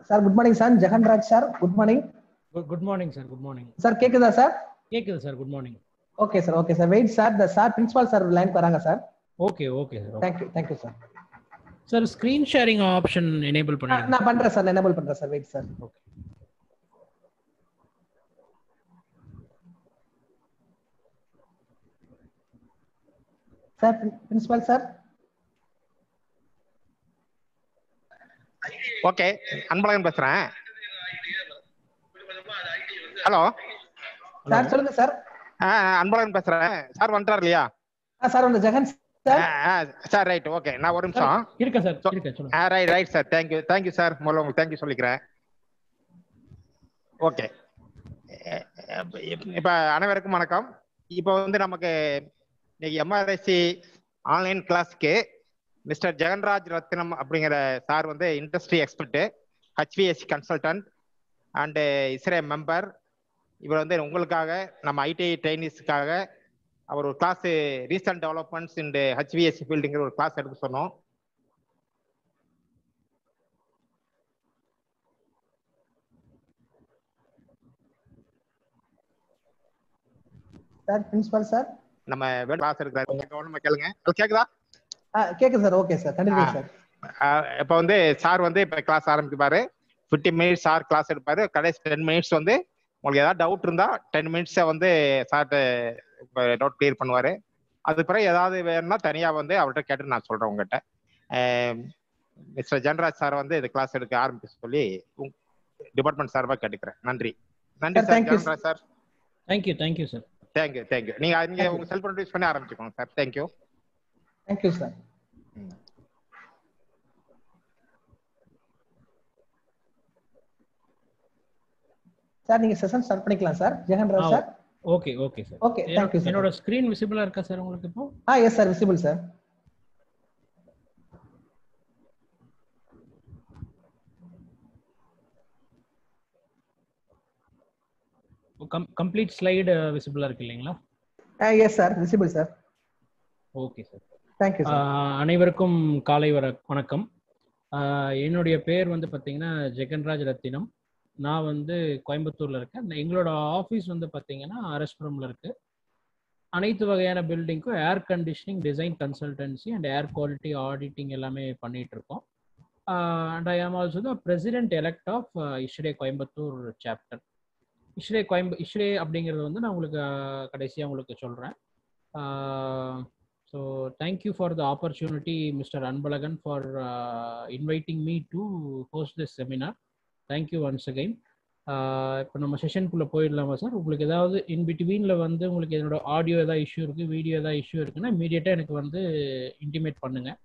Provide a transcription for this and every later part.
Sir good morning sir Jeganraj sir good morning good morning sir good morning sir கேக்குதா sir கேக்குது sir good morning okay sir okay sir wait sir the sir principal sir line வராங்க sir okay okay sir thank you thank you sir sir screen sharing option enable பண்ணிடுங்க நான் பண்றேன் sir enable பண்றேன் sir wait sir okay sir principal sir okay Anbazhagan பேசுறேன் hello sir சொல்லுங்க sir Anbazhagan பேசுறேன் sir வந்துட்டார் இல்லையா ஆ சார் வந்து Jegan sir sir right okay நான் ஒரு நிமிஷம் இருக்கேன் சார் இருக்கேன் சொல்லுங்க right right sir thank you thank you sir முதல்ல உங்களுக்கு தேங்க்யூ சொல்லிக்கிறேன் ஓகே இப்போ அனைவருக்கும் வணக்கம் இப்போ வந்து நமக்கு இன்னைக்கு எம்ஆர்எஸ்சி ஆன்லைன் கிளாஸ்க்கு மிஸ்டர் ஜெகன்ராஜ் ரத்னம் அப்படிங்கிற சார் வந்து industry expert HVAC consultant and ISHRAE member இவர் வந்து உங்களுக்காக நம்ம ஐடிஐ ட்ரைனிஸ்க்காக அவர் ஒரு கிளாஸ் ரீசன்ட் டெவலப்மெண்ட்ஸ் இந்த ஹச்விஎஸ்சி ஃபீல்டுங்கிற ஒரு கிளாஸ் எடுக்க சொன்னோம் சார் பிரின்சிபால் சார் நம்ம கிளாஸ் எடுக்கிறாரு கொஞ்சம் கவனமா கேளுங்க அது கேக்குதா ஆ கேக்குது சார் ஓகே சார் கண்டிப்பா சார் இப்போ வந்து சார் வந்து இப்போ கிளாஸ் ஆரம்பிப்பாரு ஃபிஃப்டி மினிட்ஸ் சார் கிளாஸ் எடுப்பாரு கடைசி டென் மினிட்ஸ் வந்து உங்களுக்கு ஏதாவது டவுட் இருந்தா டென் மினிட்ஸை வந்து சார்ட்ட டவுட் கிளியர் பண்ணுவாரு அது பிறகு ஏதாவது வேணும்னா தனியா வந்து அவர்கிட்ட கேட்டு நான் சொல்றேன் உங்ககிட்ட மிஸ்டர் ஜென்ராஜ் சார் வந்து இந்த கிளாஸ் எடுக்க ஆரம்பிக்க சொல்லி டிபார்ட்மெண்ட் சார்பாக கேட்டுக்கிறேன் நன்றி நன்றி Sir, sir thank you. Jeganraj sir thank you thank you sir thank you thank you நீங்க நீங்க உங்க செல்போன் யூஸ் பண்ணி ஆரம்பிச்சுக்கோங்க sir thank you thank you sir sir நீங்க செஷன் ஸ்டார்ட் பண்ணிக்கலாம் sir Jeganraj sir okay okay sir okay thank you sir என்னோட ஸ்க்ரீன் விசிபிளா இருக்கா சார் உங்களுக்கு இப்போ ah yes sir visible sir complete slide விசிபிளா இருக்கு இல்லைங்களா ah yes sir visible sir okay sir thank you sir ah அனைவருக்கும் காலை வர வணக்கம் ஆஹ் என்னுடைய பேர் வந்து பார்த்தீங்கன்னா ஜெகன்ராஜ் ரத்தினம் நான் வந்து கோயம்புத்தூர்ல இருக்கேன் இந்த எங்களோட ஆஃபீஸ் வந்து பார்த்தீங்கன்னா அரஸ்புரம்ல இருக்கு அனைத்து வகையான பில்டிங்க்கும் air conditioning design consultancy and air quality auditing எல்லாமே பண்ணிட்டு இருக்கோம் and I am also the president elect of ISHRAE Coimbatore chapter ISHRAE கோயம்பு இஷ்ரே அப்படிங்கிறது வந்து நான் உங்களுக்கு கடைசியாக உங்களுக்கு சொல்கிறேன் so thank you for the opportunity mister Anbazhagan for inviting me to host this seminar thank you once again இப்போ நம்ம செஷனுக்குள்ளே போயிடலாமா சார் உங்களுக்கு ஏதாவது இன் பிட்வீனில் வந்து உங்களுக்கு என்னோட ஆடியோ ஏதாவது இஷ்யூ இருக்குது வீடியோ ஏதாவது இஷ்யூ இருக்குன்னா இமீடியட்டாக எனக்கு வந்து இன்டிமேட் பண்ணுங்கள்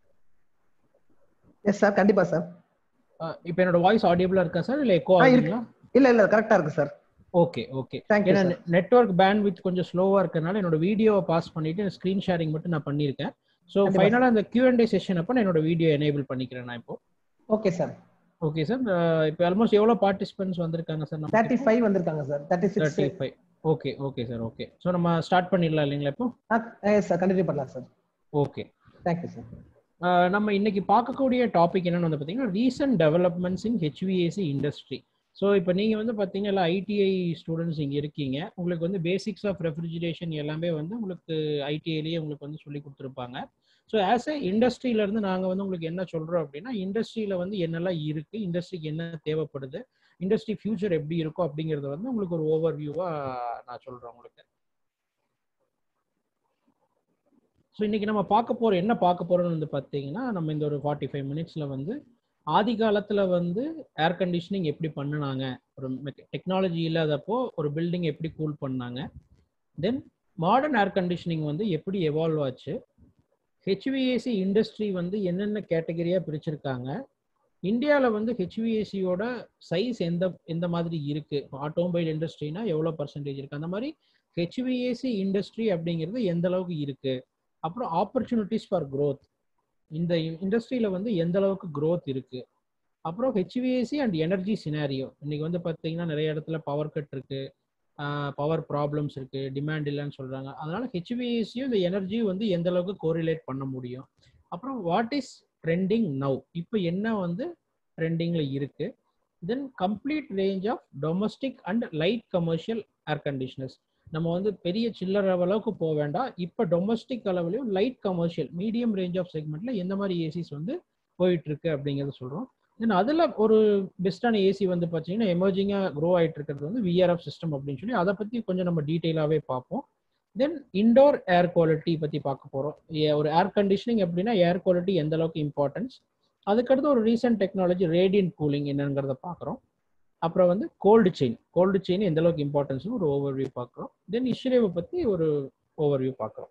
எஸ் சார் கண்டிப்பா சார் இப்போ என்னோட வாய்ஸ் ஆடியபிளாக இருக்கா சார் இல்லை எக்கோ ஆ, இருக்கு. ஆகுதுங்களா இல்ல இல்ல கரெக்டா இருக்கு சார் ஓகே ஓகே தேங்க்யூ ஏன்னா சார் நெட்ஒர்க் பேண்ட் வித் கொஞ்சம் ஸ்லோவா இருக்கறனால என்னோட வீடியோவை பாஸ் பண்ணிட்டு ஸ்க்ரீன் ஷேரிங் மட்டும் நான் பண்ணியிருக்கேன் ஸோ கண்டிப்பா ஃபைனலாக அந்த Q&A செஷன் அப்போ நான் என்னோட வீடியோ எனேபிள் பண்ணிக்கிறேன் நான் இப்போ ஓகே சார் ஓகே சார் இப்போ ஆல்மோஸ்ட் எவ்வளோ பார்ட்டிசிபென்ட்ஸ் வந்திருக்காங்க சார் நம்ம தேர்ட்டி ஃபைவ் வந்திருக்காங்க sir thirty six thirty five okay okay sir okay so நம்ம ஸ்டார்ட் பண்ணிடலாம் இல்லைங்களா இப்போ எஸ் சார் கண்டினியூ பண்ணலாம் சார் ஓகே தேங்க்யூ சார் நம்ம இன்னைக்கு பார்க்கக்கூடிய டாபிக் என்னன்னு வந்து பார்த்தீங்கன்னா recent developments in HVAC industry so இப்போ நீங்கள் வந்து பார்த்தீங்கன்னா ஐடிஐ ஸ்டூடெண்ட்ஸ் இங்கே இருக்கீங்க உங்களுக்கு வந்து பேசிக்ஸ் ஆஃப் ரெஃப்ரிஜரேஷன் எல்லாமே வந்து உங்களுக்கு ஐடிஐலேயே உங்களுக்கு வந்து சொல்லி கொடுத்துருப்பாங்க ஸோ ஆஸ் எ இண்டஸ்ட்ரியிலேருந்து நாங்கள் வந்து உங்களுக்கு என்ன சொல்கிறோம் அப்படின்னா இண்டஸ்ட்ரியில் வந்து என்னெல்லாம் இருக்குது இண்டஸ்ட்ரிக்கு என்ன தேவைப்படுது இண்டஸ்ட்ரி ஃபியூச்சர் எப்படி இருக்கும் அப்படிங்கிறத வந்து உங்களுக்கு ஒரு ஓவர் வியூவாக நான் சொல்கிறேன் உங்களுக்கு ஸோ இன்னைக்கு நம்ம பார்க்க போகிற என்ன பார்க்க போகிறோம்னு வந்து பார்த்தீங்கன்னா நம்ம இந்த ஒரு ஃபார்ட்டி ஃபைவ் மினிட்ஸில் வந்து ஆதி காலத்தில் வந்து ஏர் கண்டிஷனிங் எப்படி பண்ணுனாங்க ஒரு டெக்னாலஜி இல்லாதப்போ ஒரு பில்டிங் எப்படி கூல் பண்ணாங்க தென் மாடர்ன் ஏர் கண்டிஷனிங் வந்து எப்படி எவால்வ் ஆச்சு ஹெச்விஏசி இண்டஸ்ட்ரி வந்து என்னென்ன கேட்டகரியாக பிரிச்சிருக்காங்க இந்தியாவில் வந்து ஹெச்விஏசியோட சைஸ் எந்த எந்த மாதிரி இருக்கு ஆட்டோமொபைல் இண்டஸ்ட்ரினா எவ்வளோ பர்சன்டேஜ் இருக்கு அந்த மாதிரி ஹெச்விஏசி இண்டஸ்ட்ரி அப்படிங்கிறது எந்த அளவுக்கு இருக்கு அப்புறம் ஆப்பர்ச்சுனிட்டிஸ் ஃபார் growth இந்த இண்டஸ்ட்ரியில வந்து எந்த அளவுக்கு growth இருக்கு அப்புறம் ஹெச்விஏசி அண்ட் எனர்ஜி சினாரியோ இன்னைக்கு வந்து பார்த்தீங்கன்னா நிறைய இடத்துல பவர் கட் இருக்கு பவர் ப்ராப்ளம்ஸ் இருக்கு டிமாண்ட் இல்லைன்னு சொல்றாங்க அதனால ஹெச்விஏசியும் இந்த எனர்ஜியும் வந்து எந்த அளவுக்கு கோரிலேட் பண்ண முடியும் அப்புறம் வாட் இஸ் ட்ரெண்டிங் நவ் இப்போ என்ன வந்து ட்ரெண்டிங்ல இருக்கு then complete range of domestic and light commercial air conditioners நம்ம வந்து பெரிய சில்லற அளவுக்கு போக வேண்டாம் இப்போ டொமஸ்டிக் அளவுலையும் light commercial medium range of செக்மெண்ட்ல எந்த மாதிரி ஏசிஸ் வந்து போயிட்டு இருக்கு அப்படிங்கிறத சொல்றோம் தென் அதில் ஒரு பெஸ்ட்டான ஏசி வந்து பார்த்தீங்கன்னா எமர்ஜிங்காக க்ரோ ஆகிட்டு இருக்கிறது வந்து விஆர்எஃப் சிஸ்டம் அப்படின்னு சொல்லி அதை பற்றி கொஞ்சம் நம்ம டீட்டெயிலாகவே பார்ப்போம் தென் இண்டோர் ஏர் குவாலிட்டி பற்றி பார்க்க போகிறோம் ஒரு ஏர் கண்டிஷனிங் அப்படின்னா ஏர் குவாலிட்டி எந்த அளவுக்கு இம்பார்ட்டன்ஸ் அதுக்கடுத்து ஒரு ரீசெண்ட் டெக்னாலஜி ரேடியன்ட் கூலிங் என்னங்கிறத பார்க்குறோம் அப்புறம் வந்து கோல்டு செயின் கோல்டு செயின் எந்த அளவுக்கு இம்பார்ட்டன்ஸ்னு ஒரு ஓவர்வியூ பார்க்குறோம் தென் இஷ்ரேவை பற்றி ஒரு ஓவர்வியூ பார்க்குறோம்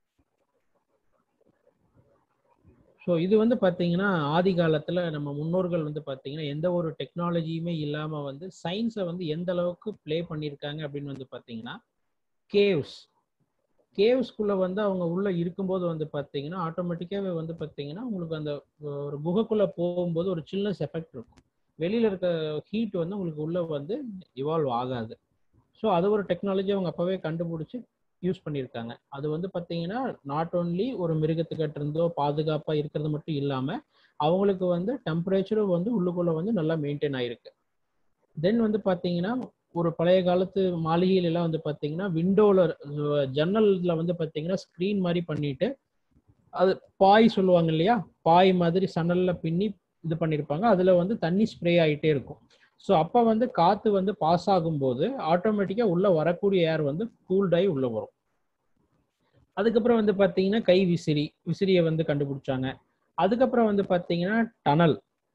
ஸோ இது வந்து பார்த்தீங்கன்னா ஆதி காலத்தில் நம்ம முன்னோர்கள் வந்து பார்த்தீங்கன்னா எந்த ஒரு டெக்னாலஜியுமே இல்லாமல் வந்து சயின்ஸை வந்து எந்த அளவுக்கு ப்ளே பண்ணியிருக்காங்க அப்படின்னு வந்து பார்த்தீங்கன்னா கேவ்ஸ் கேவ்ஸ்குள்ளே வந்து அவங்க உள்ளே இருக்கும்போது வந்து பார்த்தீங்கன்னா ஆட்டோமேட்டிக்காகவே வந்து பார்த்தீங்கன்னா உங்களுக்கு அந்த ஒரு குகைக்குள்ளே போகும்போது ஒரு சில்னஸ் எஃபெக்ட் இருக்கும் வெளியில் இருக்க ஹீட் வந்து உங்களுக்கு உள்ளே வந்து இவால்வ் ஆகாது ஸோ அது ஒரு டெக்னாலஜி அவங்க அப்போவே கண்டுபிடிச்சி யூஸ் பண்ணியிருக்காங்க அது வந்து பார்த்தீங்கன்னா நாட் ஓன்லி ஒரு மிருகத்துக்கிட்ட இருந்தோ பாதுகாப்பாக இருக்கிறது மட்டும் இல்லாமல் அவங்களுக்கு வந்து டெம்பரேச்சரும் வந்து உள்ளுக்குள்ளே வந்து நல்லா மெயின்டைன் ஆயிருக்கு தென் வந்து பார்த்தீங்கன்னா ஒரு பழைய காலத்து மாளிகையில எல்லாம் வந்து பார்த்தீங்கன்னா விண்டோவில் ஜன்னல்ல வந்து பார்த்தீங்கன்னா ஸ்க்ரீன் மாதிரி பண்ணிட்டு அது பாய் சொல்லுவாங்க இல்லையா பாய் மாதிரி சணல்ல பின்னி இது பண்ணியிருப்பாங்க அதுல வந்து தண்ணி ஸ்ப்ரே ஆகிட்டே இருக்கும் ஸோ அப்போ வந்து காற்று வந்து பாஸ் ஆகும்போது ஆட்டோமேட்டிக்காக உள்ளே வரக்கூடிய ஏர் வந்து கூல்டாகி உள்ளே வரும் அதுக்கப்புறம் வந்து பார்த்தீங்கன்னா கை விசிறி விசிறியை வந்து கண்டுபிடிச்சாங்க அதுக்கப்புறம் வந்து பார்த்தீங்கன்னா டனல்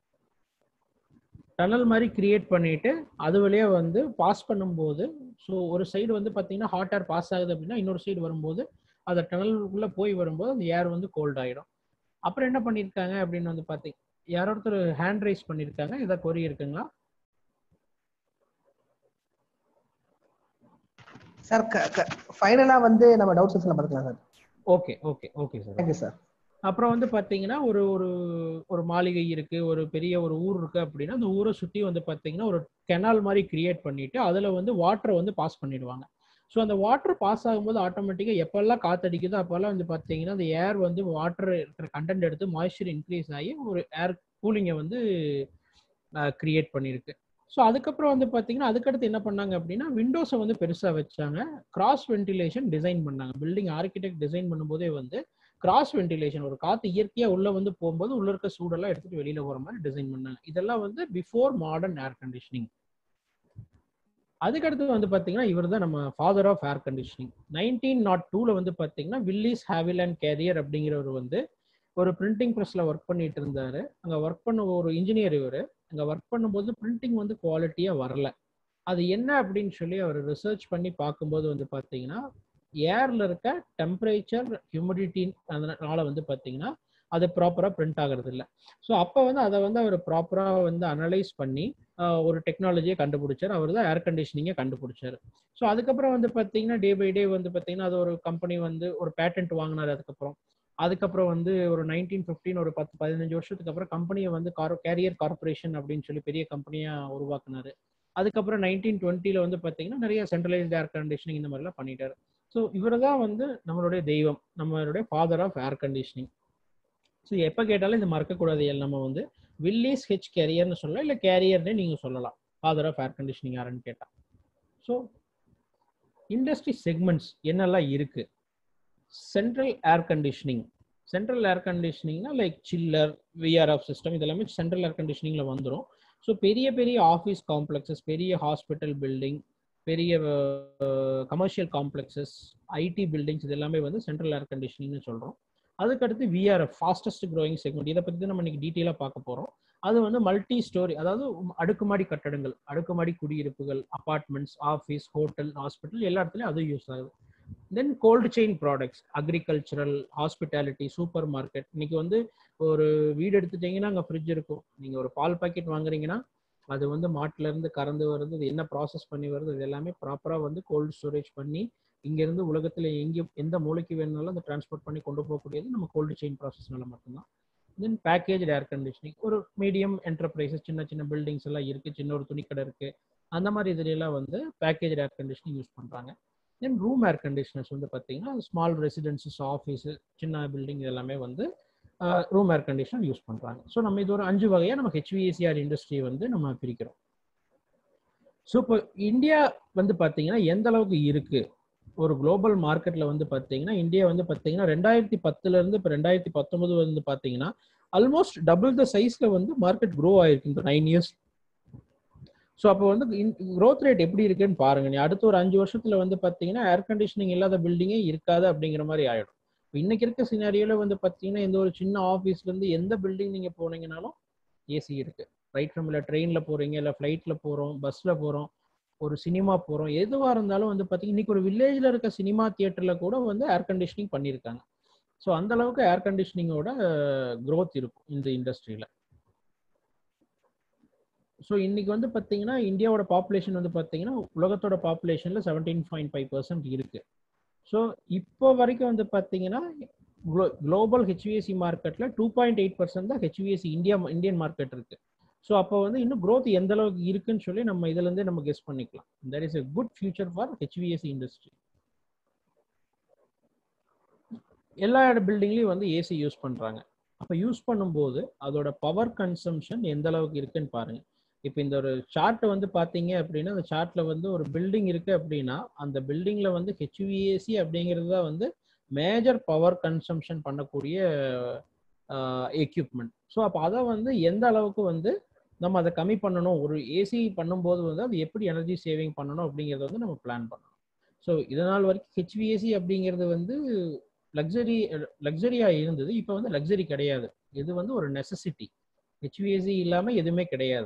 டனல் மாதிரி கிரியேட் பண்ணிட்டு அது வழியா வந்து பாஸ் பண்ணும்போது ஸோ ஒரு சைடு வந்து பார்த்தீங்கன்னா ஹாட் ஏர் பாஸ் ஆகுது அப்படின்னா இன்னொரு சைடு வரும்போது அந்த டனலுக்குள்ளே போய் வரும்போது அந்த ஏர் வந்து கோல்ட் ஆகிடும் அப்புறம் என்ன பண்ணியிருக்காங்க அப்படின்னு வந்து பார்த்தீங்க யாரோ ஒருத்தர் ஹேண்ட் ரைஸ் பண்ணியிருக்காங்க ஏதாவது கொரி இருக்குங்களா சார் ஃபைனலா வந்து நம்ம டவுட் செக்ஷன்ல பார்த்துக்கலாம் sir okay okay okay sir thank you sir அப்புறம் வந்து பார்த்தீங்கன்னா ஒரு ஒரு ஒரு மாளிகை இருக்கு ஒரு பெரிய ஒரு ஊர் இருக்கு அப்படின்னா அந்த ஊரை சுற்றி வந்து பார்த்தீங்கன்னா ஒரு கெனால் மாதிரி கிரியேட் பண்ணிட்டு அதில் வந்து வாட்டரை வந்து பாஸ் பண்ணிடுவாங்க ஸோ அந்த வாட்டர் பாஸ் ஆகும்போது ஆட்டோமேட்டிக்காக எப்பெல்லாம் காத்தடிக்குதோ அப்போல்லாம் வந்து பார்த்தீங்கன்னா அந்த ஏர் வந்து வாட்டர் இருக்கிற கண்டென்ட் எடுத்து மாய்ஸ்சர் இன்க்ரீஸ் ஆகி ஒரு ஏர் கூலிங்கை வந்து கிரியேட் பண்ணியிருக்கு ஸோ அதுக்கப்புறம் வந்து பார்த்தீங்கன்னா அதுக்கடுத்து என்ன பண்ணாங்க அப்படின்னா விண்டோஸை வந்து பெருசாக வச்சாங்க கிராஸ் வென்டிலேஷன் டிசைன் பண்ணாங்க பில்டிங் ஆர்கிடெக்ட் டிசைன் பண்ணும்போதே வந்து கிராஸ் வென்டிலேஷன் ஒரு காற்று இயற்கையாக உள்ள வந்து போகும்போது உள்ள இருக்க சூடெல்லாம் எடுத்துட்டு வெளியில போகிற மாதிரி டிசைன் பண்ணாங்க இதெல்லாம் வந்து பிஃபோர் மாடர்ன் ஏர் கண்டிஷனிங் அதுக்கடுத்து வந்து பார்த்தீங்கன்னா இவர் தான் நம்ம father of air conditioning nineteen naught டூவில் வந்து பார்த்தீங்கன்னா வில்லிஸ் ஹேவில் அண்ட் கேரியர் அப்படிங்கிறவர் வந்து ஒரு பிரிண்டிங் ப்ரெஸ்ல ஒர்க் பண்ணிட்டு இருந்தாரு அங்கே ஒர்க் பண்ண ஒரு இன்ஜினியர் இவர் அங்கே ஒர்க் பண்ணும்போது பிரிண்டிங் வந்து குவாலிட்டியாக வரல அது என்ன அப்படின்னு சொல்லி அவர் ரிசர்ச் பண்ணி பார்க்கும்போது வந்து பார்த்தீங்கன்னா ஏர்ல இருக்க டெம்பரேச்சர் ஹியூமிடிட்டி அதனால வந்து பார்த்தீங்கன்னா அது ப்ராப்பராக பிரிண்ட் ஆகிறது இல்லை ஸோ அப்போ வந்து அதை வந்து அவர் ப்ராப்பராக வந்து அனலைஸ் பண்ணி ஒரு டெக்னாலஜியை கண்டுபிடிச்சார் அவர் தான் ஏர் கண்டிஷனிங்கை கண்டுபிடிச்சார் ஸோ அதுக்கப்புறம் வந்து பார்த்தீங்கன்னா டே பை டே வந்து பார்த்தீங்கன்னா அது ஒரு கம்பெனி வந்து ஒரு பேட்டன்ட் வாங்கினார் அதுக்கப்புறம் அதுக்கப்புறம் வந்து ஒரு நைன்டீன் ஃபிஃப்டீன் ஒரு பத்து பதினஞ்சு வருஷத்துக்கு அப்புறம் கம்பெனியை வந்து கார் கேரியர் கார்பரேஷன் அப்படின்னு சொல்லி பெரிய கம்பெனியாக உருவாக்குனாரு அதுக்கப்புறம் நைன்டீன் டுவெண்ட்டியில் வந்து பார்த்தீங்கன்னா நிறைய சென்ட்ரலைஸ்ட் ஏர் கண்டிஷனிங் இந்த மாதிரிலாம் பண்ணிட்டாரு ஸோ இவர் தான் வந்து நம்மளுடைய தெய்வம் நம்மளுடைய father of air conditioning so எப்போ கேட்டாலும் இந்த மறக்கக்கூடாது நம்ம வந்து வில்லிஸ் ஹெச் கேரியர்னு சொல்லலாம் இல்லை கேரியர்னே நீங்கள் சொல்லலாம் ஃபாதர் ஆஃப் ஏர் கண்டிஷனிங் யாருன்னு கேட்டால் ஸோ இண்டஸ்ட்ரி செக்மெண்ட்ஸ் என்னெல்லாம் இருக்குது central air conditioning central air கண்டிஷனிங்னா லைக் சில்லர் விஆர்எஃப் சிஸ்டம் இதெல்லாமே சென்ட்ரல் ஏர் கண்டிஷனிங்கில் வந்துடும் ஸோ பெரிய பெரிய ஆஃபீஸ் காம்ப்ளெக்ஸஸ் பெரிய ஹாஸ்பிட்டல் பில்டிங் பெரிய கமர்ஷியல் காம்ப்ளெக்ஸஸ் ஐடி பில்டிங்ஸ் இது எல்லாமே வந்து சென்ட்ரல் ஏர் கண்டிஷனிங்னு சொல்கிறோம் அதுக்கடுத்து விஆர்எஃப் ஃபாஸ்டஸ்ட் க்ரோயிங் செக்மெண்ட் இதை பற்றி தான் நம்ம இன்னைக்கு டீட்டெயிலாக பார்க்க போகிறோம் அது வந்து மல்டி ஸ்டோரி அதாவது அடுக்குமாடி கட்டடங்கள் அடுக்குமாடி குடியிருப்புகள் அப்பார்ட்மெண்ட்ஸ் ஆஃபீஸ் ஹோட்டல் ஹாஸ்பிட்டல் எல்லா இடத்துலையும் அது யூஸ் ஆகுது then cold chain products agricultural hospitality supermarket இன்னைக்கு வந்து ஒரு வீடு எடுத்துட்டீங்கன்னா அங்கே ஃப்ரிட்ஜ் இருக்கும் நீங்கள் ஒரு பால் பாக்கெட் வாங்குறீங்கன்னா அது வந்து மாட்டுல இருந்து கறந்து வருது இது என்ன ப்ராசஸ் பண்ணி வருது இது எல்லாமே ப்ராப்பராக வந்து கோல்டு ஸ்டோரேஜ் பண்ணி இங்கேருந்து உலகத்தில் எங்கே எந்த மூளைக்கு வேணுனாலும் அதை டிரான்ஸ்போர்ட் பண்ணி கொண்டு போகக்கூடியது நம்ம கோல்டு செயின் ப்ராசஸ்னால மட்டும்தான் தென் பேக்கேஜ் ஏர் கண்டிஷனிங் ஒரு மீடியம் என்டர்பிரைசஸ் சின்ன சின்ன பில்டிங்ஸ் எல்லாம் இருக்குது சின்ன ஒரு துணிக்கடை இருக்குது அந்த மாதிரி இதுலாம் வந்து பேக்கேஜ் ஏர் கண்டிஷனிங் யூஸ் பண்ணுறாங்க தென் ரூம் ஏர் கண்டிஷனர்ஸ் வந்து பார்த்தீங்கன்னா ஸ்மால் ரெசிடென்சஸ் ஆஃபீஸு சின்ன பில்டிங் இதெல்லாமே வந்து ரூம் ஏர் கண்டிஷனர் யூஸ் பண்ணுறாங்க ஸோ நம்ம இது ஒரு அஞ்சு வகையாக நம்ம ஹெச்விஎஸ்சிஆர் இண்டஸ்ட்ரி வந்து நம்ம பிரிக்கிறோம் ஸோ இப்போ இந்தியா வந்து பார்த்தீங்கன்னா எந்த அளவுக்கு இருக்கு ஒரு குளோபல் மார்க்கெட்ல வந்து பார்த்தீங்கன்னா இந்தியா வந்து பார்த்தீங்கன்னா ரெண்டாயிரத்தி பத்துல இருந்து இப்போ ரெண்டாயிரத்தி பத்தொன்பது வந்து பார்த்தீங்கன்னா ஆல்மோஸ்ட் டபுள் த சைஸ்ல வந்து மார்க்கெட் க்ரோ ஆயிருக்கு இந்த நைன் இயர்ஸ் ஸோ அப்போ வந்து க்ரோத் ரேட் எப்படி இருக்குன்னு பாருங்க நீ அடுத்த ஒரு அஞ்சு வருஷத்துல வந்து பார்த்தீங்கன்னா ஏர் கண்டிஷனிங் இல்லாத பில்டிங்கே இருக்காது அப்படிங்கிற மாதிரி ஆயிடும் இன்னைக்கு இருக்க சினாரியோல வந்து பார்த்தீங்கன்னா எந்த ஒரு சின்ன ஆஃபீஸ்ல இருந்து எந்த பில்டிங் நீங்க போனீங்கனாலும் ஏசி இருக்கு ரைட் ஃப்ரம் இல்லை ட்ரெயினில் போகிறீங்க இல்லை ஃப்ளைட்டில் போகிறோம் பஸ்ஸில் போகிறோம் ஒரு சினிமா போகிறோம் எதுவாக இருந்தாலும் வந்து பார்த்தீங்கன்னா இன்னைக்கு ஒரு வில்லேஜில் இருக்க சினிமா தியேட்டரில் கூட வந்து ஏர் கண்டிஷனிங் பண்ணியிருக்காங்க ஸோ அந்த அளவுக்கு ஏர் கண்டிஷனிங்கோட க்ரோத் இருக்கும் இந்த இண்டஸ்ட்ரியில் ஸோ இன்னைக்கு வந்து பார்த்தீங்கன்னா இந்தியாவோட பாப்புலேஷன் வந்து பார்த்தீங்கன்னா உலகத்தோட பாப்புலேஷனில் செவன்டீன் பாயிண்ட் ஃபைவ் பர்சன்ட் இருக்கு ஸோ இப்போ வரைக்கும் வந்து பார்த்தீங்கன்னா குளோபல் ஹெச்விஎஸ்சி மார்க்கெட்டில் டூ பாயிண்ட் எயிட் பர்சன்ட் தான் ஹெச்விஎஸ்சி இந்தியா இந்தியன் மார்க்கெட் இருக்கு ஸோ அப்போ வந்து இன்னும் க்ரோத் எந்த அளவுக்கு இருக்குன்னு சொல்லி நம்ம இதுல இருந்தே நம்ம கெஸ் பண்ணிக்கலாம் that is a good future for HVAC industry எல்லா பில்டிங்லையும் வந்து ஏசி யூஸ் பண்றாங்க அப்போ யூஸ் பண்ணும்போது அதோட பவர் கன்சம்ஷன் எந்த அளவுக்கு இருக்குன்னு பாருங்க இப்போ இந்த ஒரு சார்ட் வந்து பார்த்தீங்க அப்படின்னா அந்த சார்ட்ல வந்து ஒரு பில்டிங் இருக்கு அப்படின்னா அந்த பில்டிங்ல வந்து ஹெச்விஏசி அப்படிங்கிறது தான் வந்து மேஜர் பவர் கன்சம்ஷன் பண்ணக்கூடிய எக்யூப்மெண்ட் ஸோ அப்போ அதை வந்து எந்த அளவுக்கு வந்து நம்ம அதை கம்மி பண்ணணும் ஒரு ஏசி பண்ணும்போது வந்து அது எப்படி எனர்ஜி சேவிங் பண்ணணும் அப்படிங்கிறத வந்து நம்ம பிளான் பண்ணணும் ஸோ இதனால் வரைக்கும் ஹெச்விஏசி அப்படிங்கிறது வந்து லக்ஸரி லக்ஸரியாக இருந்தது இப்போ வந்து லக்ஸரி கிடையாது இது வந்து ஒரு நெசசிட்டி ஹெச்விஏசி இல்லாமல் எதுவுமே கிடையாது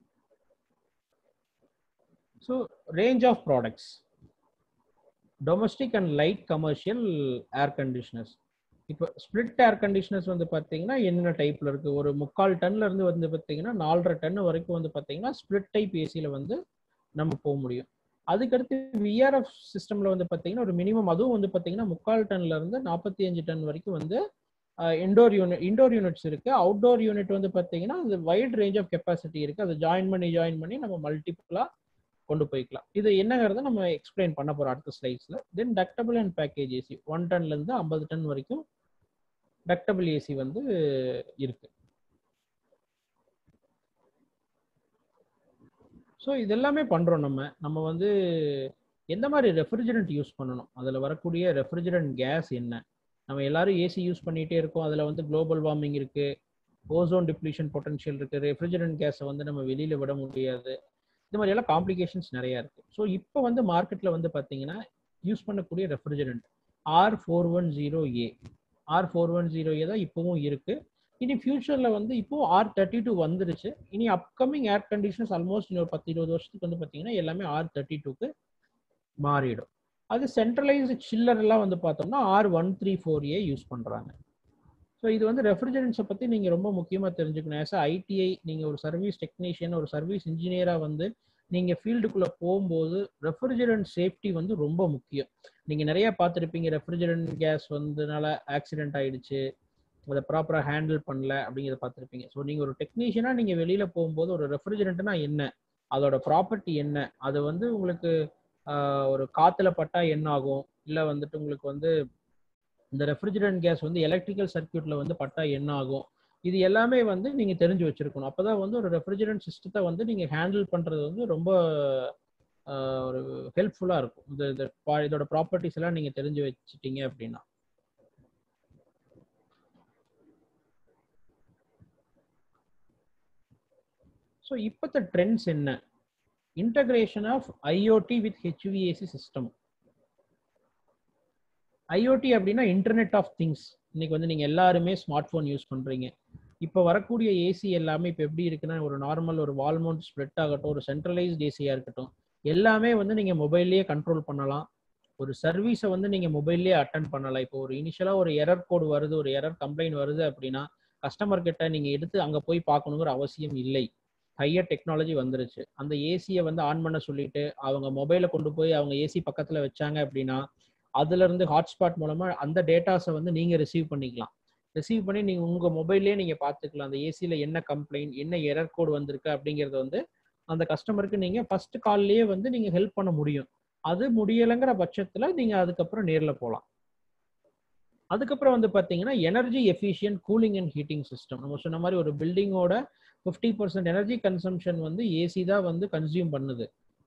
so range of products domestic and light commercial air conditioners இப்போ ஸ்பிளிட் ஏர் கண்டிஷனர்ஸ் வந்து பார்த்தீங்கன்னா என்னென்ன டைப்ல இருக்கு ஒரு முக்கால் டன்ல இருந்து வந்து பார்த்தீங்கன்னா நாலரை டன் வரைக்கும் வந்து பார்த்தீங்கன்னா ஸ்பிளிட் டைப் ஏசியில் வந்து நம்ம போக முடியும் அதுக்கடுத்து விஆர்எஃப் சிஸ்டம்ல வந்து பார்த்தீங்கன்னா ஒரு மினிமம் அதுவும் வந்து பார்த்தீங்கன்னா முக்கால் டன்ல இருந்து நாற்பத்தி அஞ்சு டன் வரைக்கும் வந்து இண்டோர் யூனிட் இண்டோர் யூனிட்ஸ் இருக்கு அவுட்டோர் யூனிட் வந்து பார்த்தீங்கன்னா அது வைட் ரேஞ்ச் ஆஃப் கெப்பாசிட்டி இருக்கு அதை ஜாயின் பண்ணி ஜாயின் பண்ணி நம்ம மல்டிபிளா கொண்டு போய்க்கலாம் இது என்னங்கிறத நம்ம எக்ஸ்பிளைன் பண்ண போறோம் அடுத்த ஸ்லைட்ஸ்ல then ductable and package AC one டன்ல இருந்து ஐம்பது டன் வரைக்கும் டக்டபிள் ஏசி வந்து இருக்கு ஸோ இது எல்லாமே பண்றோம் நம்ம நம்ம வந்து எந்த மாதிரி ரெஃப்ரிஜரண்ட் யூஸ் பண்ணணும் அதில் வரக்கூடிய ரெஃப்ரிஜரண்ட் கேஸ் என்ன நம்ம எல்லாரும் ஏசி யூஸ் பண்ணிகிட்டே இருக்கோம் அதில் வந்து குளோபல் வார்மிங் இருக்கு ஓசோன் டிப்ளீஷன் பொட்டன்ஷியல் இருக்கு ரெஃப்ரிஜரண்ட் கேஸை வந்து நம்ம வெளியில விட முடியாது இந்த மாதிரி எல்லாம் காம்ப்ளிகேஷன்ஸ் நிறைய இருக்கு ஸோ இப்போ வந்து மார்க்கெட்ல வந்து பார்த்தீங்கன்னா யூஸ் பண்ணக்கூடிய refrigerant R four one zero A R four one zero A தான் இப்போவும் இருக்கு இனி ஃபியூச்சர்ல வந்து இப்போ ஆர் தேர்ட்டி டூ வந்துருச்சு இனி அப்கமிங் ஏர் கண்டிஷன்ஸ் ஆல்மோஸ்ட் இன்னொரு பத்து இருபது வருஷத்துக்கு வந்து பார்த்தீங்கன்னா எல்லாமே ஆர் தேர்ட்டி டூக்கு மாறிடும் அது சென்ட்ரலைஸ்டு சில்லர் எல்லாம் வந்து பார்த்தோம்னா R one three four A use பண்றாங்க ஸோ இது வந்து ரெஃப்ரிஜரன்ஸை பற்றி நீங்கள் ரொம்ப முக்கியமாக தெரிஞ்சுக்கணும் ஆஸ் ஐடிஐ நீங்கள் ஒரு சர்வீஸ் டெக்னீஷியன் ஒரு சர்வீஸ் இன்ஜினியராக வந்து நீங்கள் ஃபீல்டுக்குள்ளே போகும்போது ரெஃப்ரிஜரண்ட் சேஃப்டி வந்து ரொம்ப முக்கியம் நீங்கள் நிறைய பார்த்துருப்பீங்க ரெஃப்ரிஜரண்ட் கேஸ் வந்ததுனால ஆக்சிடென்ட் ஆயிடுச்சு அதை ப்ராப்பராக ஹேண்டில் பண்ணல அப்படிங்கிறத பார்த்துருப்பீங்க ஸோ நீங்கள் ஒரு டெக்னீஷியனாக நீங்கள் வெளியில் போகும்போது ஒரு ரெஃப்ரிஜரண்ட்னா என்ன அதோட ப்ராப்பர்ட்டி என்ன அது வந்து உங்களுக்கு ஒரு காற்றுல பட்டா என்ன ஆகும் இல்லை வந்துட்டு உங்களுக்கு வந்து இந்த ரெஃப்ரிஜரண்ட் கேஸ் வந்து எலக்ட்ரிக்கல் சர்க்கியூட்ல வந்து பட்டா என்ன ஆகும் இது எல்லாமே வந்து நீங்க தெரிஞ்சு வச்சிருக்கணும் அப்பதான் வந்து ஒரு ரெஃப்ரிஜரண்ட் சிஸ்டத்தை வந்து நீங்க ஹேண்டில் பண்றது வந்து ரொம்ப ஒரு ஹெல்ப்ஃபுல்லா இருக்கும் இந்த இதோட ப்ராப்பர்ட்டிஸ் எல்லாம் நீங்க தெரிஞ்சு வச்சுட்டீங்க அப்படின்னா ஸோ இப்போத்த ட்ரெண்ட்ஸ் என்ன integration of IoT with HVAC system IoT அப்படின்னா இன்டர்நெட் ஆஃப் திங்ஸ் இன்னைக்கு வந்து நீங்க எல்லாருமே ஸ்மார்ட் ஃபோன் யூஸ் பண்றீங்க இப்போ வரக்கூடிய ஏசி எல்லாமே இப்போ எப்படி இருக்குன்னா ஒரு நார்மல் ஒரு வால்மவுண்ட் ஸ்ப்ரெட் ஆகட்டும் ஒரு சென்ட்ரலைஸ்ட் ஏசியா இருக்கட்டும் எல்லாமே வந்து நீங்க மொபைல்லேயே கண்ட்ரோல் பண்ணலாம் ஒரு சர்வீஸை வந்து நீங்க மொபைல்லேயே அட்டன் பண்ணலாம் இப்போ ஒரு இனிஷியலா ஒரு எரர் கோடு வருது ஒரு எரர் கம்ப்ளைண்ட் வருது அப்படின்னா கஸ்டமர் கிட்ட நீங்க எடுத்து அங்க போய் பார்க்கணுங்கிற அவசியம் இல்லை ஹையர் டெக்னாலஜி வந்துருச்சு அந்த ஏசியை வந்து ஆன் பண்ண சொல்லிட்டு அவங்க மொபைலை கொண்டு போய் அவங்க ஏசி பக்கத்துல வச்சாங்க அப்படின்னா அதுல இருந்து ஹாட்ஸ்பாட் மூலமா அந்த டேட்டாஸை வந்து நீங்க ரிசீவ் பண்ணிக்கலாம் ரிசீவ் பண்ணி நீங்க உங்க மொபைல்லே நீங்க பாத்துக்கலாம் அந்த ஏசில என்ன கம்ப்ளைண்ட் என்ன எரர் கோட் வந்திருக்கு அப்படிங்கறத வந்து அந்த கஸ்டமருக்கு நீங்க ஃபர்ஸ்ட் கால்லயே வந்து நீங்க ஹெல்ப் பண்ண முடியும் அது முடியலைங்கிற பட்சத்துல நீங்க அதுக்கப்புறம் நேர்ல போகலாம் அதுக்கப்புறம் வந்து பாத்தீங்கன்னா energy efficient cooling and heating system நம்ம சொன்ன மாதிரி ஒரு பில்டிங்கோட ஃபிஃப்டி பர்சன்ட் எனர்ஜி கன்சம்ஷன் வந்து ஏசி தான் வந்து கன்சியூம் பண்ணுது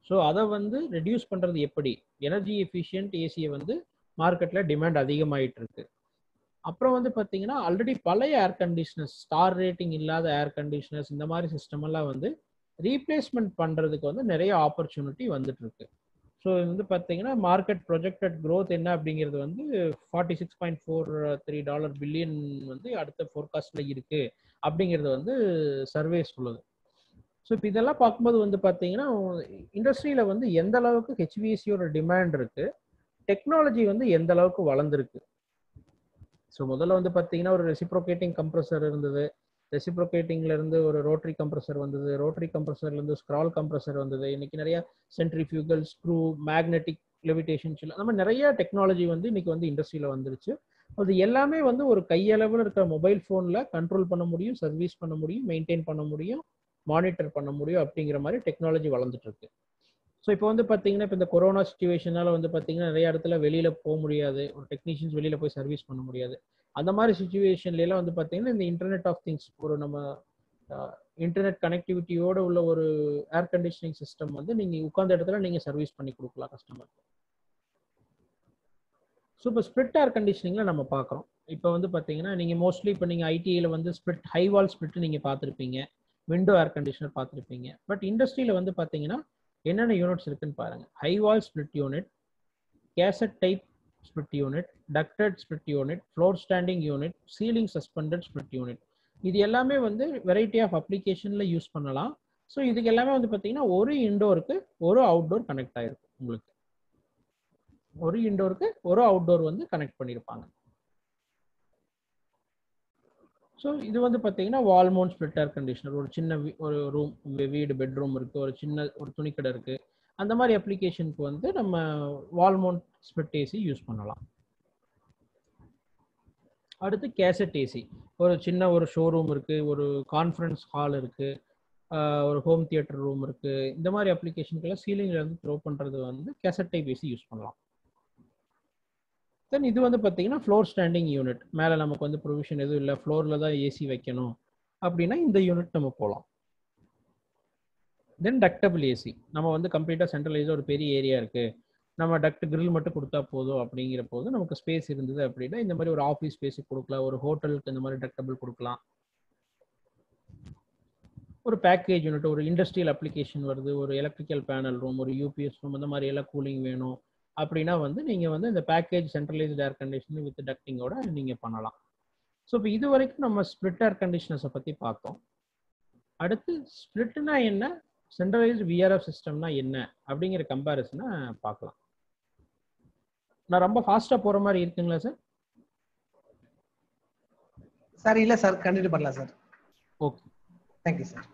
ஸோ அதை வந்து ரெடியூஸ் பண்ணுறது எப்படி எனர்ஜி எஃபிஷியன்ட் ஏசியை வந்து மார்க்கெட்டில் டிமாண்ட் அதிகமாயிட்டு இருக்கு அப்புறம் வந்து பார்த்தீங்கன்னா ஆல்ரெடி பழைய ஏர் கண்டிஷனர்ஸ் ஸ்டார் ரேட்டிங் இல்லாத ஏர் கண்டிஷனர்ஸ் இந்த மாதிரி சிஸ்டம் எல்லாம் வந்து ரீப்ளேஸ்மெண்ட் பண்ணுறதுக்கு வந்து நிறைய ஆப்பர்ச்சுனிட்டி வந்துட்டு இருக்கு ஸோ வந்து பார்த்தீங்கன்னா மார்க்கெட் ப்ரொஜெக்டட் க்ரோத் என்ன அப்படிங்கிறது வந்து forty six point four three dollar billion வந்து அடுத்த ஃபோர்காஸ்ட்ல இருக்கு அப்படிங்கிறது வந்து சர்வே சொல்லுது ஸோ இப்போ இதெல்லாம் பார்க்கும்போது வந்து பார்த்தீங்கன்னா இண்டஸ்ட்ரியில் வந்து எந்த அளவுக்கு ஹெச்விஎஸ்சியோட டிமாண்ட் இருக்கு டெக்னாலஜி வந்து எந்த அளவுக்கு வளர்ந்துருக்கு ஸோ முதல்ல வந்து பார்த்தீங்கன்னா ஒரு ரெசிப்ரோகேட்டிங் கம்ப்ரஸர் இருந்தது ரெசிப்ரோகேட்டிங்ல இருந்து ஒரு ரோட்டரி கம்ப்ரஸர் வந்தது ரோட்டரி கம்ப்ரஸர்ல இருந்து ஸ்க்ரால் கம்ப்ரஸர் வந்தது இன்னைக்கு நிறைய சென்ட்ரிஃபியூகல் ஸ்க்ரூ மேக்னெட்டிக் லெவிடேஷன் அந்த மாதிரி நிறைய டெக்னாலஜி வந்து இன்னைக்கு வந்து இண்டஸ்ட்ரியில வந்துருச்சு அது எல்லாமே வந்து ஒரு கையளவில் இருக்கிற மொபைல் ஃபோனில் கண்ட்ரோல் பண்ண முடியும் சர்வீஸ் பண்ண முடியும் மெயின்டைன் பண்ண முடியும் மானிட்டர் பண்ண முடியும் அப்படிங்கிற மாதிரி டெக்னாலஜி வளர்ந்துட்டு இருக்கு ஸோ இப்போ வந்து பார்த்தீங்கன்னா இப்போ இந்த கொரோனா சுச்சுவேஷனால வந்து பார்த்தீங்கன்னா நிறைய இடத்துல வெளியில போக முடியாது ஒரு டெக்னீஷியன்ஸ் வெளியில போய் சர்வீஸ் பண்ண முடியாது அந்த மாதிரி சுச்சுவேஷன்ல எல்லாம் வந்து பார்த்தீங்கன்னா இந்த இன்டர்நெட் ஆஃப் திங்ஸ் ஒரு நம்ம இன்டர்நெட் கனெக்டிவிட்டியோட உள்ள ஒரு ஏர் கண்டிஷனிங் சிஸ்டம் வந்து நீங்க உட்கார்ந்த இடத்துல நீங்க சர்வீஸ் பண்ணி கொடுக்கலாம் கஸ்டமருக்கு ஸோ இப்போ ஸ்பிரிட் ஏர் கண்டிஷனிங்ல நம்ம பார்க்குறோம் இப்போ வந்து பார்த்தீங்கன்னா நீங்கள் மோஸ்ட்லி இப்போ நீங்கள் ஐடிஐயில் வந்து ஸ்பிரிட் ஹை வால் ஸ்பிரிட் நீங்கள் பார்த்துருப்பீங்க விண்டோ ஏர் கண்டிஷனர் பார்த்துருப்பீங்க பட் இண்டஸ்ட்ரியில் வந்து பார்த்தீங்கன்னா என்னென்ன யூனிட்ஸ் இருக்குன்னு பாருங்க high wall split unit cassette type split unit ducted split unit floor standing unit ceiling suspended split unit இது எல்லாமே வந்து வெரைட்டி ஆஃப் அப்ளிகேஷனில் யூஸ் பண்ணலாம் ஸோ இதுக்கு எல்லாமே வந்து பார்த்தீங்கன்னா ஒரு இன்டோருக்கு ஒரு அவுட்டோர் கனெக்ட் ஆகிருக்கும் உங்களுக்கு ஒரு இன்டோருக்கு ஒரு அவுட்டோர் வந்து கனெக்ட் பண்ணியிருப்பாங்க ஸோ இது வந்து பார்த்தீங்கன்னா வால்மோன் ஸ்பிளிட் ஏர் கண்டிஷனர் ஒரு சின்ன ஒரு ரூம் வீடு பெட்ரூம் இருக்குது ஒரு சின்ன ஒரு துணிக்கடை இருக்குது அந்த மாதிரி அப்ளிகேஷனுக்கு வந்து நம்ம வால்மோன் ஸ்பிளிட் ஏசி யூஸ் பண்ணலாம் அடுத்து கேசட் ஏசி ஒரு சின்ன ஒரு ஷோரூம் இருக்குது ஒரு கான்ஃபரன்ஸ் ஹால் இருக்குது ஒரு ஹோம் தியேட்டர் ரூம் இருக்குது இந்த மாதிரி அப்ளிகேஷனுக்கெல்லாம் சீலிங்கில் இருந்து த்ரோ பண்ணுறது வந்து கேசட் டைப் ஏசி யூஸ் பண்ணலாம் தென் இது வந்து பார்த்தீங்கன்னா ஃப்ளோர் ஸ்டாண்டிங் யூனிட் மேலே நமக்கு வந்து ப்ரொவிஷன் எதுவும் இல்லை ஃப்ளோரில் தான் ஏசி வைக்கணும் அப்படின்னா இந்த யூனிட் நம்ம போகலாம் தென் டக்டபிள் ஏசி நம்ம வந்து கம்ப்ளீட்டாக சென்ட்ரலைஸாக ஒரு பெரிய ஏரியா இருக்குது நம்ம டக்ட் கிரில் மட்டும் கொடுத்தா போதும் அப்படிங்கிற போது நமக்கு ஸ்பேஸ் இருந்தது அப்படின்னா இந்த மாதிரி ஒரு ஆஃபீஸ் ஸ்பேஸுக்கு கொடுக்கலாம் ஒரு ஹோட்டலுக்கு இந்த மாதிரி டக்டபிள் கொடுக்கலாம் ஒரு பேக்கேஜ் யூனிட் ஒரு இண்டஸ்ட்ரியல் அப்ளிகேஷன் வருது ஒரு எலக்ட்ரிக்கல் பேனல் ரூம் ஒரு யூபிஎஸ் ரூம் இந்த மாதிரி எல்லாம் கூலிங் வேணும் அப்படின்னா வந்து நீங்கள் வந்து இந்த package centralised air conditioning with டக்டிங்கோட நீங்கள் பண்ணலாம் ஸோ இப்போ இது வரைக்கும் நம்ம ஸ்பிளிட் ஏர் கண்டிஷனர்ஸை பற்றி பார்த்தோம் அடுத்து ஸ்பிளிட்னா என்ன சென்ட்ரலைஸ்டு விஆர்எஃப் சிஸ்டம்னா என்ன அப்படிங்கிற கம்பேரிசனை பார்க்கலாம் நான் ரொம்ப ஃபாஸ்ட்டாக போகிற மாதிரி இருக்குங்களா சார் சார் இல்லை சார் கண்டினியூ பண்ணலாம் sir okay thank you sir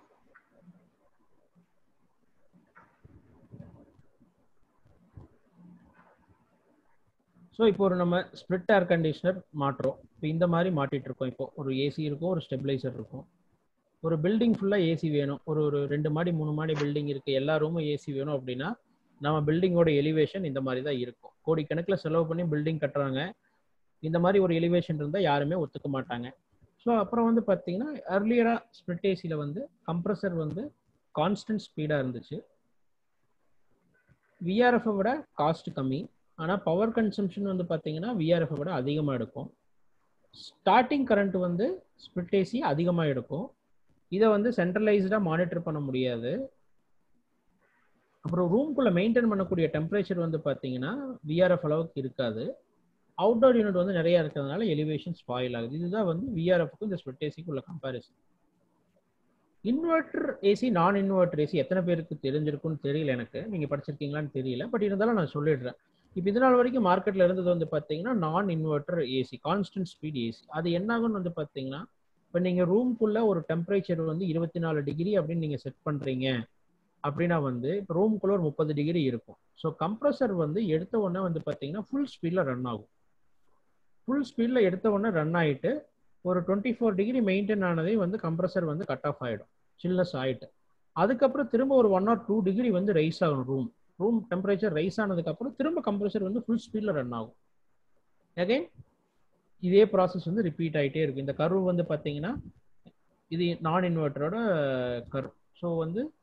so இப்போ ஒரு நம்ம ஸ்ப்ளிட் ஏர் கண்டிஷனர் மாட்டுறோம் இப்போ இந்த மாதிரி மாட்டிட்டு இருக்கோம் இப்போ ஒரு ஏசி இருக்கும் ஒரு ஸ்டெபிளைசர் இருக்கும் ஒரு பில்டிங் ஃபுல்லாக ஏசி வேணும் ஒரு ஒரு ரெண்டு மாடி மூணு மாடி பில்டிங் இருக்குது எல்லா ரூமும் ஏசி வேணும் அப்படின்னா நம்ம பில்டிங்கோட எலிவேஷன் இந்த மாதிரி தான் இருக்கும் கோடிக்கணக்கில் செலவு பண்ணி பில்டிங் கட்டுறாங்க இந்த மாதிரி ஒரு எலிவேஷன் இருந்தால் யாருமே ஒத்துக்க மாட்டாங்க ஸோ அப்புறம் வந்து பார்த்தீங்கன்னா அர்லியராக ஸ்ப்ளிட் ஏசியில் வந்து கம்ப்ரஸர் வந்து கான்ஸ்டன்ட் ஸ்பீடாக இருந்துச்சு விஆர்எஃப்பை விட காஸ்ட் கம்மி ஆனால் பவர் கன்சம்ஷன் வந்து பார்த்தீங்கன்னா விஆர்எஃப்பை விட அதிகமாக எடுக்கும் ஸ்டார்டிங் கரண்ட் வந்து ஸ்பிளிட் ஏசி அதிகமாக எடுக்கும் இதை வந்து சென்ட்ரலைஸ்டாக மானிட்டர் பண்ண முடியாது அப்புறம் ரூம்குள்ளே மெயின்டைன் பண்ணக்கூடிய டெம்பரேச்சர் வந்து பார்த்தீங்கன்னா விஆர்எஃப் அளவுக்கு இருக்காது அவுட்டோர் யூனிட் வந்து நிறைய இருக்கிறதுனால எலிவேஷன் ஸ்பாயில் ஆகுது இதுதான் வந்து விஆர்எஃப்க்கும் இந்த ஸ்பிளிட் ஏசிக்கு உள்ள comparison inverter AC non inverter AC எத்தனை பேருக்கு தெரிஞ்சிருக்குன்னு தெரியல எனக்கு நீங்க படிச்சிருக்கீங்களான்னு தெரியல பட் இருந்தாலும் நான் சொல்லிடுறேன் இப்போ இது நாள் வரைக்கும் மார்க்கெட்ல இருந்தது வந்து பார்த்தீங்கன்னா non inverter AC constant speed AC அது என்ன ஆகும்னு வந்து பார்த்தீங்கன்னா இப்போ நீங்கள் ரூம்குள்ள ஒரு டெம்பரேச்சர் வந்து இருபத்தி நாலு டிகிரி அப்படின்னு நீங்கள் செட் பண்ணுறீங்க அப்படின்னா வந்து இப்போ ரூம்குள்ள ஒரு முப்பது டிகிரி இருக்கும் ஸோ கம்ப்ரஸர் வந்து எடுத்த உடனே வந்து பார்த்தீங்கன்னா ஃபுல் ஸ்பீடில் ரன் ஆகும் ஃபுல் ஸ்பீடில் எடுத்த உடனே ரன் ஆகிட்டு ஒரு டுவெண்ட்டி ஃபோர் டிகிரி மெயின்டைன் ஆனதே வந்து கம்ப்ரஸர் வந்து கட் ஆஃப் ஆகிடும் சில்னஸ் ஆகிட்டு அதுக்கப்புறம் திரும்ப ஒரு ஒன் ஆர் டூ டிகிரி வந்து ரைஸ் ஆகும் ரூம் ரூம் டெம்பரேச்சர் ரைஸ் ஆனதுக்கப்புறம் திரும்ப கம்ப்ரஸர் வந்து ஃபுல் ஸ்பீடில் ரன் ஆகும் அகைன் இதே ப்ராசஸ் வந்து ரிப்பீட் ஆகிட்டே இருக்கும் இந்த கர்வ் வந்து பார்த்தீங்கன்னா இது நான் இன்வெர்ட்டரோட கர்வ் ஸோ வந்து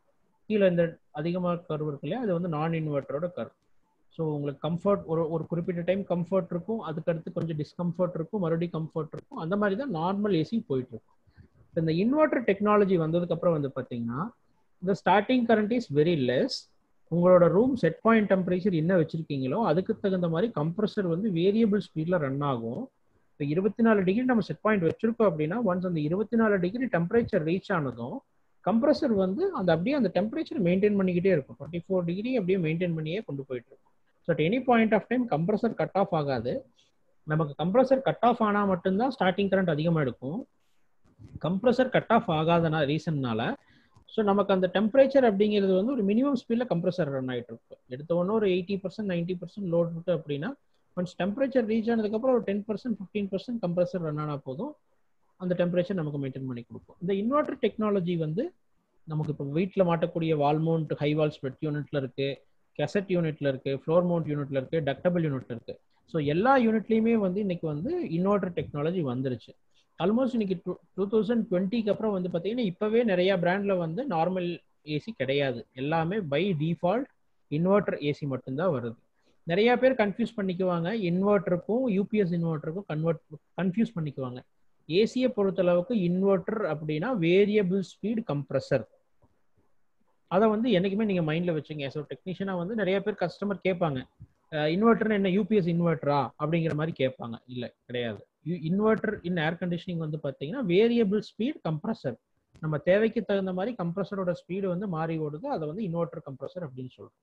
கீழே இந்த அதிகமாக கர்வ் இருக்கு இல்லையா அது வந்து நான் இன்வெர்ட்டரோட கர்வ் ஸோ உங்களுக்கு கம்ஃபர்ட் ஒரு ஒரு குறிப்பிட்ட டைம் கம்ஃபர்ட் இருக்கும் அதுக்கடுத்து கொஞ்சம் டிஸ்கம்ஃபர்ட் இருக்கும் மறுபடியும் கம்ஃபர்ட் இருக்கும் அந்த மாதிரி தான் நார்மல் ஏசி போயிட்டு இருக்கும் இந்த இன்வெர்டர் டெக்னாலஜி வந்ததுக்கு அப்புறம் வந்து பார்த்தீங்கன்னா இந்த starting current is very less உங்களோட ரூம் செட் பாயிண்ட் டெம்பரேச்சர் என்ன வச்சிருக்கீங்களோ அதுக்கு தகுந்த மாதிரி கம்ப்ரஸர் வந்து வேரியபிள் ஸ்பீடில் ரன் ஆகும் இப்போ இருபத்தி நாலு டிகிரி நம்ம செட் பாயிண்ட் வச்சிருக்கோம் அப்படின்னா ஒன்ஸ் அந்த இருபத்தி நாலு டிகிரி டெம்பரேச்சர் ரீச் ஆனதும் கம்ப்ரஸர் வந்து அந்த அப்படியே அந்த டெம்பரேச்சர் மெயின்டைன் பண்ணிக்கிட்டே இருக்கும் டுவெண்ட்டி ஃபோர் டிகிரி அப்படியே மெயின்டைன் பண்ணியே கொண்டு போயிட்டு இருக்கும் so at any point of time compressor cut off ஆகாது நமக்கு கம்ப்ரஸர் கட் ஆஃப் ஆனால் மட்டும்தான் ஸ்டார்டிங் கரண்ட் அதிகமாக எடுக்கும் கம்ப்ரஸர் கட் ஆஃப் ஆகாத ரீசன்னால ஸோ நமக்கு அந்த டெம்பரேச்சர் அப்படிங்கிறது வந்து ஒரு மினிமம் ஸ்பீடில் கம்ப்ரஸர் ரன் ஆகிட்டு இருக்கும் எடுத்த உடனே ஒரு eighty percent ninety percent load இருக்கு அப்படின்னா ஒன்ஸ் டெம்பரேச்சர் ரீச் ஆனதுக்கப்புறம் ஒரு ten percent fifteen percent compressor run ஆனால் போதும் அந்த டெம்பரேச்சர் நமக்கு மெயின்டைன் பண்ணி கொடுக்கும் இந்த இன்வெர்டர் டெக்னாலஜி வந்து நமக்கு இப்போ வீட்டில் மாட்டக்கூடிய வால் மவுண்ட் ஹை வால் ஸ்பெட் யூனிட்ல இருக்கு கெசட் யூனிட்ல இருக்கு ஃப்ளோர் மவுண்ட் யூனிட்ல இருக்கு டக்டபிள் யூனிட்ல இருக்கு ஸோ எல்லா யூனிட்லையுமே வந்து இன்னைக்கு வந்து இன்வெர்டர் டெக்னாலஜி வந்துருச்சு ஆல்மோஸ்ட் இன்னைக்கு டூ டூ தௌசண்ட் டுவெண்ட்டிக்கு அப்புறம் வந்து பார்த்தீங்கன்னா இப்போவே நிறைய பிராண்ட்ல வந்து நார்மல் ஏசி கிடையாது எல்லாமே பை டிஃபால்ட் இன்வெர்டர் ஏசி மட்டும்தான் வருது நிறைய பேர் கன்ஃபியூஸ் பண்ணிக்குவாங்க இன்வெர்டருக்கும் யூபிஎஸ் இன்வெர்டருக்கும் கன்வெர்ட் கன்ஃபியூஸ் பண்ணிக்குவாங்க ஏசியை பொறுத்தளவுக்கு இன்வெர்டர் அப்படின்னா வேரியபிள் ஸ்பீட் கம்ப்ரஸர் அதை வந்து என்னைக்குமே நீங்க மைண்ட்ல வச்சுங்க ஸோ டெக்னீஷியனா வந்து நிறைய பேர் கஸ்டமர் கேட்பாங்க இன்வெர்டர் என்ன யூபிஎஸ் இன்வெர்டரா அப்படிங்கிற மாதிரி கேட்பாங்க இல்ல கிடையாது இன்வெர்டர் இன் ஏர் கண்டிஷனிங் வந்து பாத்தீங்கன்னா வேரியபிள் ஸ்பீட் கம்ப்ரஸர் நம்ம தேவைக்கு தகுந்த மாதிரி கம்ப்ரஸரோட ஸ்பீடு வந்து மாறி ஓடுது அதை வந்து இன்வெர்டர் கம்ப்ரஸர் அப்படின்னு சொல்றோம்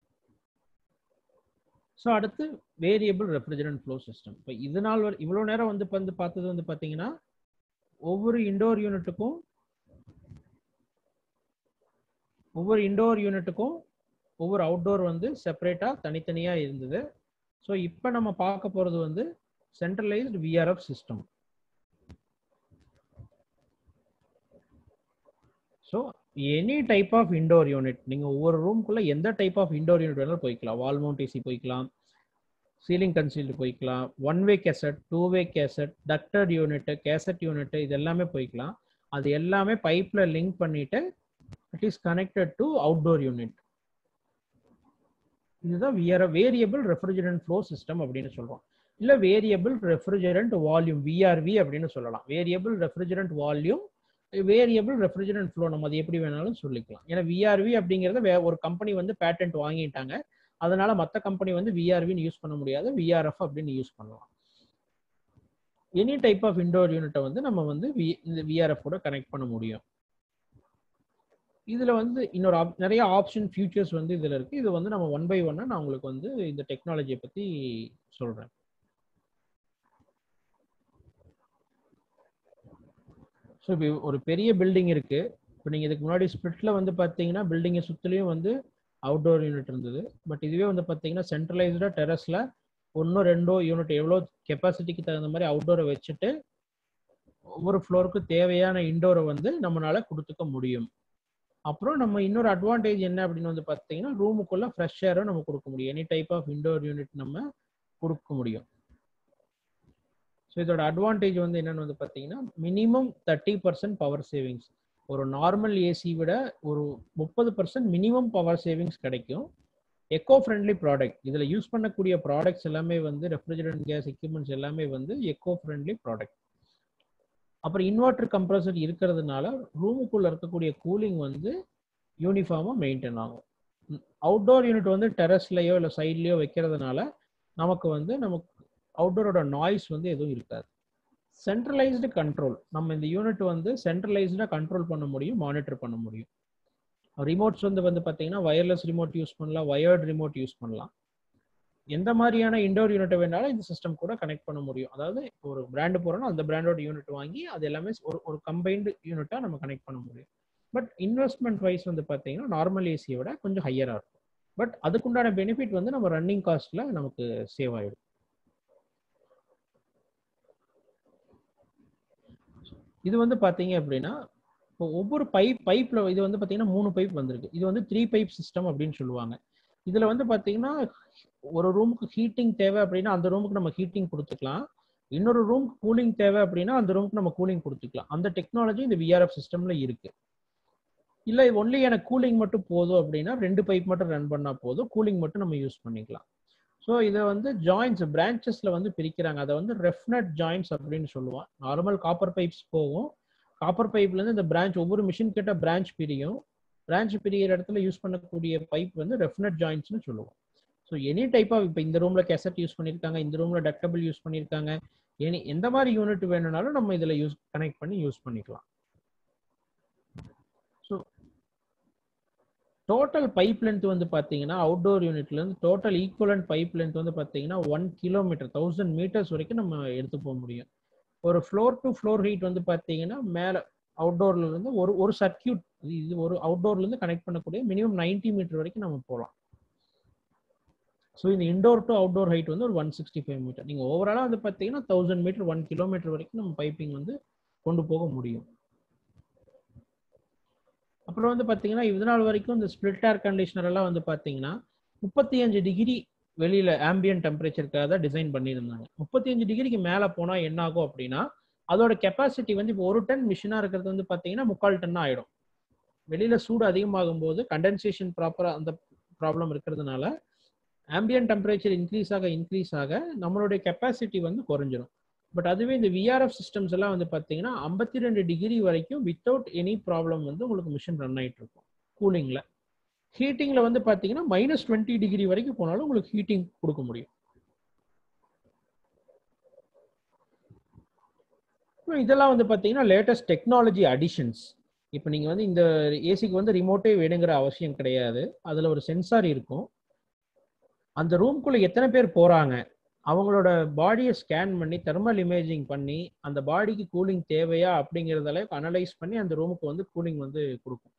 ஸோ அடுத்து வேரியபிள் ரெஃப்ரிஜரண்ட் ஃப்ளோ சிஸ்டம் இப்போ இது நாள் வரை இவ்வளோ நேரம் வந்து வந்து பார்த்தது வந்து பார்த்தீங்கன்னா ஒவ்வொரு இண்டோர் யூனிட்டுக்கும் ஒவ்வொரு இண்டோர் யூனிட்டுக்கும் ஒவ்வொரு அவுட்டோர் வந்து செப்பரேட்டாக தனித்தனியாக இருந்தது ஸோ இப்போ நம்ம பார்க்க போகிறது வந்து centralised VRF system so any type of indoor unit நீங்கள் ஒவ்வொரு ரூம்குள்ளே எந்த டைப் ஆஃப் இண்டோர் யூனிட் வேணாலும் போய்க்கலாம் வால் மவுண்ட் ஏசி போய்க்கலாம் சீலிங் கன்சீல்டு போய்க்கலாம் one way cassette two way cassette ducted unit cassette unit இது எல்லாமே போய்க்கலாம் அது எல்லாமே பைப்பில் லிங்க் பண்ணிட்டு it is connected to outdoor unit இதுதான் we are variable refrigerant flow system அப்படின்னு சொல்றோம் இல்ல வேரியபிள் ரெஃப்ரிஜரண்ட் வால்யூம் விஆர்வி அப்படின்னு சொல்லலாம் variable refrigerant volume variable refrigerant flow நம்ம அது எப்படி வேணாலும் சொல்லிக்கலாம் ஏன்னா விஆர்வி அப்படிங்கறத வே ஒரு கம்பெனி வந்து பேட்டன்ட் வாங்கிட்டாங்க அதனால மற்ற கம்பெனி வந்து விஆர்வின்னு யூஸ் பண்ண முடியாது விஆர்எஃப் அப்படின்னு யூஸ் பண்ணலாம் எனி டைப் ஆஃப் இண்டோர் யூனிட்டை வந்து நம்ம வந்து இந்த விஆர்எஃப் கூட கனெக்ட் பண்ண முடியும் இதுல வந்து இன்னொரு நிறைய ஆப்ஷன் ஃபியூச்சர்ஸ் வந்து இதுல இருக்கு இது வந்து நம்ம ஒன் பை ஒன்னா நான் உங்களுக்கு வந்து இந்த டெக்னாலஜியை பத்தி சொல்றேன் ஸோ இப்போ ஒரு பெரிய பில்டிங் இருக்கு இப்போ நீங்க இதுக்கு முன்னாடி ஸ்பிளிட்ல வந்து பாத்தீங்கன்னா பில்டிங்கை சுத்திலையும் வந்து அவுட்டோர் யூனிட் இருந்தது பட் இதுவே வந்து பாத்தீங்கன்னா சென்ட்ரலைஸ்டா டெரஸ்ல ஒன்னோ ரெண்டோ யூனிட் எவ்வளோ கெப்பாசிட்டிக்கு தகுந்த மாதிரி அவுட்டோரை வச்சுட்டு ஒவ்வொரு ஃப்ளோருக்கு தேவையான இண்டோரை வந்து நம்மளால கொடுத்துக்க முடியும் அப்புறம் நம்ம இன்னொரு அட்வான்டேஜ் என்ன அப்படின்னு வந்து பார்த்தீங்கன்னா ரூமுக்குள்ள ஃப்ரெஷ் ஏரும் நம்ம கொடுக்க முடியும் any type of indoor unit நம்ம கொடுக்க முடியும் ஸோ இதோட அட்வான்டேஜ் வந்து என்னன்னு வந்து பார்த்தீங்கன்னா minimum thirty percent power savings ஒரு நார்மல் ஏசி விட ஒரு முப்பது பர்சன்ட் மினிமம் பவர் சேவிங்ஸ் கிடைக்கும் எக்கோ ஃப்ரெண்ட்லி ப்ராடக்ட் இதில் யூஸ் பண்ணக்கூடிய ப்ராடக்ட்ஸ் எல்லாமே வந்து ரெஃப்ரிஜரண்ட் கேஸ் எக்யூப்மெண்ட்ஸ் எல்லாமே வந்து எக்கோ ஃப்ரெண்ட்லி ப்ராடக்ட் அப்புறம் இன்வெர்டர் கம்ப்ரஸர் இருக்கிறதுனால ரூமுக்குள்ள இருக்கக்கூடிய கூலிங் வந்து யூனிஃபார்மாக மெயின்டைன் ஆகும் அவுட்டோர் யூனிட் வந்து டெரஸ்லையோ இல்லை சைட்லையோ வைக்கிறதுனால நமக்கு வந்து நமக்கு அவுட்டோரோட நாய்ஸ் வந்து எதுவும் இருக்காது சென்ட்ரலைஸ்டு கண்ட்ரோல் நம்ம இந்த யூனிட் வந்து சென்ட்ரலைஸ்டாக கண்ட்ரோல் பண்ண முடியும் மானிட்டர் பண்ண முடியும் ரிமோட்ஸ் வந்து வந்து பார்த்தீங்கன்னா வயர்லெஸ் ரிமோட் யூஸ் பண்ணலாம் வயர்டு ரிமோட் யூஸ் பண்ணலாம் எந்த மாதிரியான இண்டோர் யூனிட்டை வேணாலும் இந்த சிஸ்டம் கூட கனெக்ட் பண்ண முடியும் அதாவது இப்போ ஒரு பிராண்டு போறோம்னா அந்த பிராண்டோட யூனிட் வாங்கி அது எல்லாமே ஒரு ஒரு கம்பைன்டு யூனிட்டா நம்ம கனெக்ட் பண்ண முடியும் பட் இன்வெஸ்ட்மெண்ட் வைஸ் வந்து பார்த்தீங்கன்னா நார்மல் ஏசியை விட கொஞ்சம் ஹையரா இருக்கும் பட் அதுக்குண்டான பெனிஃபிட் வந்து நம்ம ரன்னிங் காஸ்ட்ல நமக்கு சேவ் ஆயிடும் இது வந்து பாத்தீங்க அப்படின்னா இப்போ ஒவ்வொரு பைப் பைப்ல இது வந்து பாத்தீங்கன்னா மூணு பைப் வந்திருக்கு இது வந்து த்ரீ பைப் சிஸ்டம் அப்படின்னு சொல்லுவாங்க இதுல வந்து பாத்தீங்கன்னா ஒரு ரூமுக்கு ஹீட்டிங் தேவை அப்படின்னா அந்த ரூமுக்கு நம்ம ஹீட்டிங் கொடுத்துக்கலாம் இன்னொரு ரூம் கூலிங் தேவை அப்படின்னா அந்த ரூமுக்கு நம்ம கூலிங் கொடுத்துக்கலாம் அந்த டெக்னாலஜி இந்த விஆர்எஃப் சிஸ்டம்ல இருக்கு இல்லை ஒன்லி எனக்கு கூலிங் மட்டும் போதும் அப்படின்னா ரெண்டு பைப் மட்டும் ரன் பண்ணால் போதும் கூலிங் மட்டும் நம்ம யூஸ் பண்ணிக்கலாம் ஸோ இதை வந்து ஜாயின்ஸ் பிரான்ச்சஸ்ல வந்து பிரிக்கிறாங்க அதை வந்து ரெஃப்னட் ஜாயின்ஸ் அப்படின்னு சொல்லுவோம் நார்மல் காப்பர் பைப்ஸ் போகும் காப்பர் பைப்லேருந்து இந்த பிரான்ச் ஒவ்வொரு மிஷின் கிட்ட பிரான்ச் பிரியும் பிரான்ச் பிரியிற இடத்துல யூஸ் பண்ணக்கூடிய பைப் வந்து ரெஃப்னட் ஜாயின்ஸ்னு சொல்லுவோம் ஸோ எனி டைப் ஆஃப் இப்போ இந்த ரூம்ல கெசட் யூஸ் பண்ணியிருக்காங்க இந்த ரூம்ல டக்டபிள் யூஸ் பண்ணியிருக்காங்க எனி எந்த மாதிரி யூனிட் வேணும்னாலும் நம்ம இதில் யூஸ் கனெக்ட் பண்ணி யூஸ் பண்ணிக்கலாம் ஸோ டோட்டல் பைப் லென்த் வந்து பார்த்தீங்கன்னா அவுட்டோர் யூனிட்ல இருந்து டோட்டல் ஈக்குவலண்ட் பைப் லென்த் வந்து பார்த்தீங்கன்னா ஒன் கிலோமீட்டர் தௌசண்ட் மீட்டர்ஸ் வரைக்கும் நம்ம எடுத்து போக முடியும் ஒரு ஃப்ளோர் டு ஃப்ளோர் ஹீட் வந்து பார்த்தீங்கன்னா மேலே அவுட்டோர்ல இருந்து ஒரு ஒரு சர்க்கியூட் இது ஒரு அவுட்டோர்ல இருந்து கனெக்ட் பண்ணக்கூடிய மினிமம் நைன்டி மீட்டர் வரைக்கும் நம்ம போகலாம் ஸோ இந்த இண்டோர் டு அவுட்டோர் ஹைட் வந்து ஒரு ஒன் சிக்ஸ்டி ஃபைவ் மீட்டர் நீங்கள் ஓவராலாக வந்து பார்த்தீங்கன்னா தௌசண்ட் மீட்டர் ஒன் கிலோமீட்டர் வரைக்கும் நம்ம பைப்பிங் வந்து கொண்டு போக முடியும் அப்புறம் வந்து பார்த்தீங்கன்னா இது நாள் வரைக்கும் இந்த ஸ்பிளிட் ஏர் கண்டிஷனர் எல்லாம் வந்து பார்த்தீங்கன்னா முப்பத்தி அஞ்சு டிகிரி வெளியில ஆம்பியன் டெம்பரேச்சருக்காக தான் டிசைன் பண்ணியிருந்தாங்க முப்பத்தி அஞ்சு டிகிரிக்கு மேலே போனால் என்ன ஆகும் அப்படின்னா அதோட கெப்பாசிட்டி வந்து இப்போ ஒரு டன் மிஷினாக இருக்கிறது வந்து பார்த்தீங்கன்னா முக்கால் டன் ஆயிடும் வெளியில சூடு அதிகமாகும் போது கண்டென்சேஷன் ப்ராப்பராக அந்த ப்ராப்ளம் இருக்கிறதுனால ஆம்பியன் டெம்பரேச்சர் இன்க்ரீஸ் ஆக இன்க்ரீஸ் ஆக நம்மளுடைய கெப்பாசிட்டி வந்து குறைஞ்சிரும் பட் அதுவே இந்த விஆர்எஃப் சிஸ்டம்ஸ் எல்லாம் வந்து பார்த்தீங்கன்னா ஐம்பத்தி ரெண்டு டிகிரி வரைக்கும் வித்தவுட் எனி ப்ராப்ளம் வந்து உங்களுக்கு மிஷின் ரன் ஆகிட்டு இருக்கும் கூலிங்கில் ஹீட்டிங்கில் வந்து பார்த்தீங்கன்னா மைனஸ் டுவெண்ட்டி டிகிரி வரைக்கும் போனாலும் உங்களுக்கு ஹீட்டிங் கொடுக்க முடியும் இதெல்லாம் வந்து பார்த்தீங்கன்னா லேட்டஸ்ட் டெக்னாலஜி அடிஷன்ஸ் இப்போ நீங்கள் வந்து இந்த ஏசிக்கு வந்து ரிமோட்டே வேணுங்கிற அவசியம் கிடையாது அதில் ஒரு சென்சார் இருக்கும் அந்த ரூம்குள்ளே எத்தனை பேர் போகிறாங்க அவங்களோட பாடியை ஸ்கேன் பண்ணி தெர்மல் இமேஜிங் பண்ணி அந்த பாடிக்கு கூலிங் தேவையா அப்படிங்கிறத அனலைஸ் பண்ணி அந்த ரூமுக்கு வந்து கூலிங் வந்து கொடுக்கும்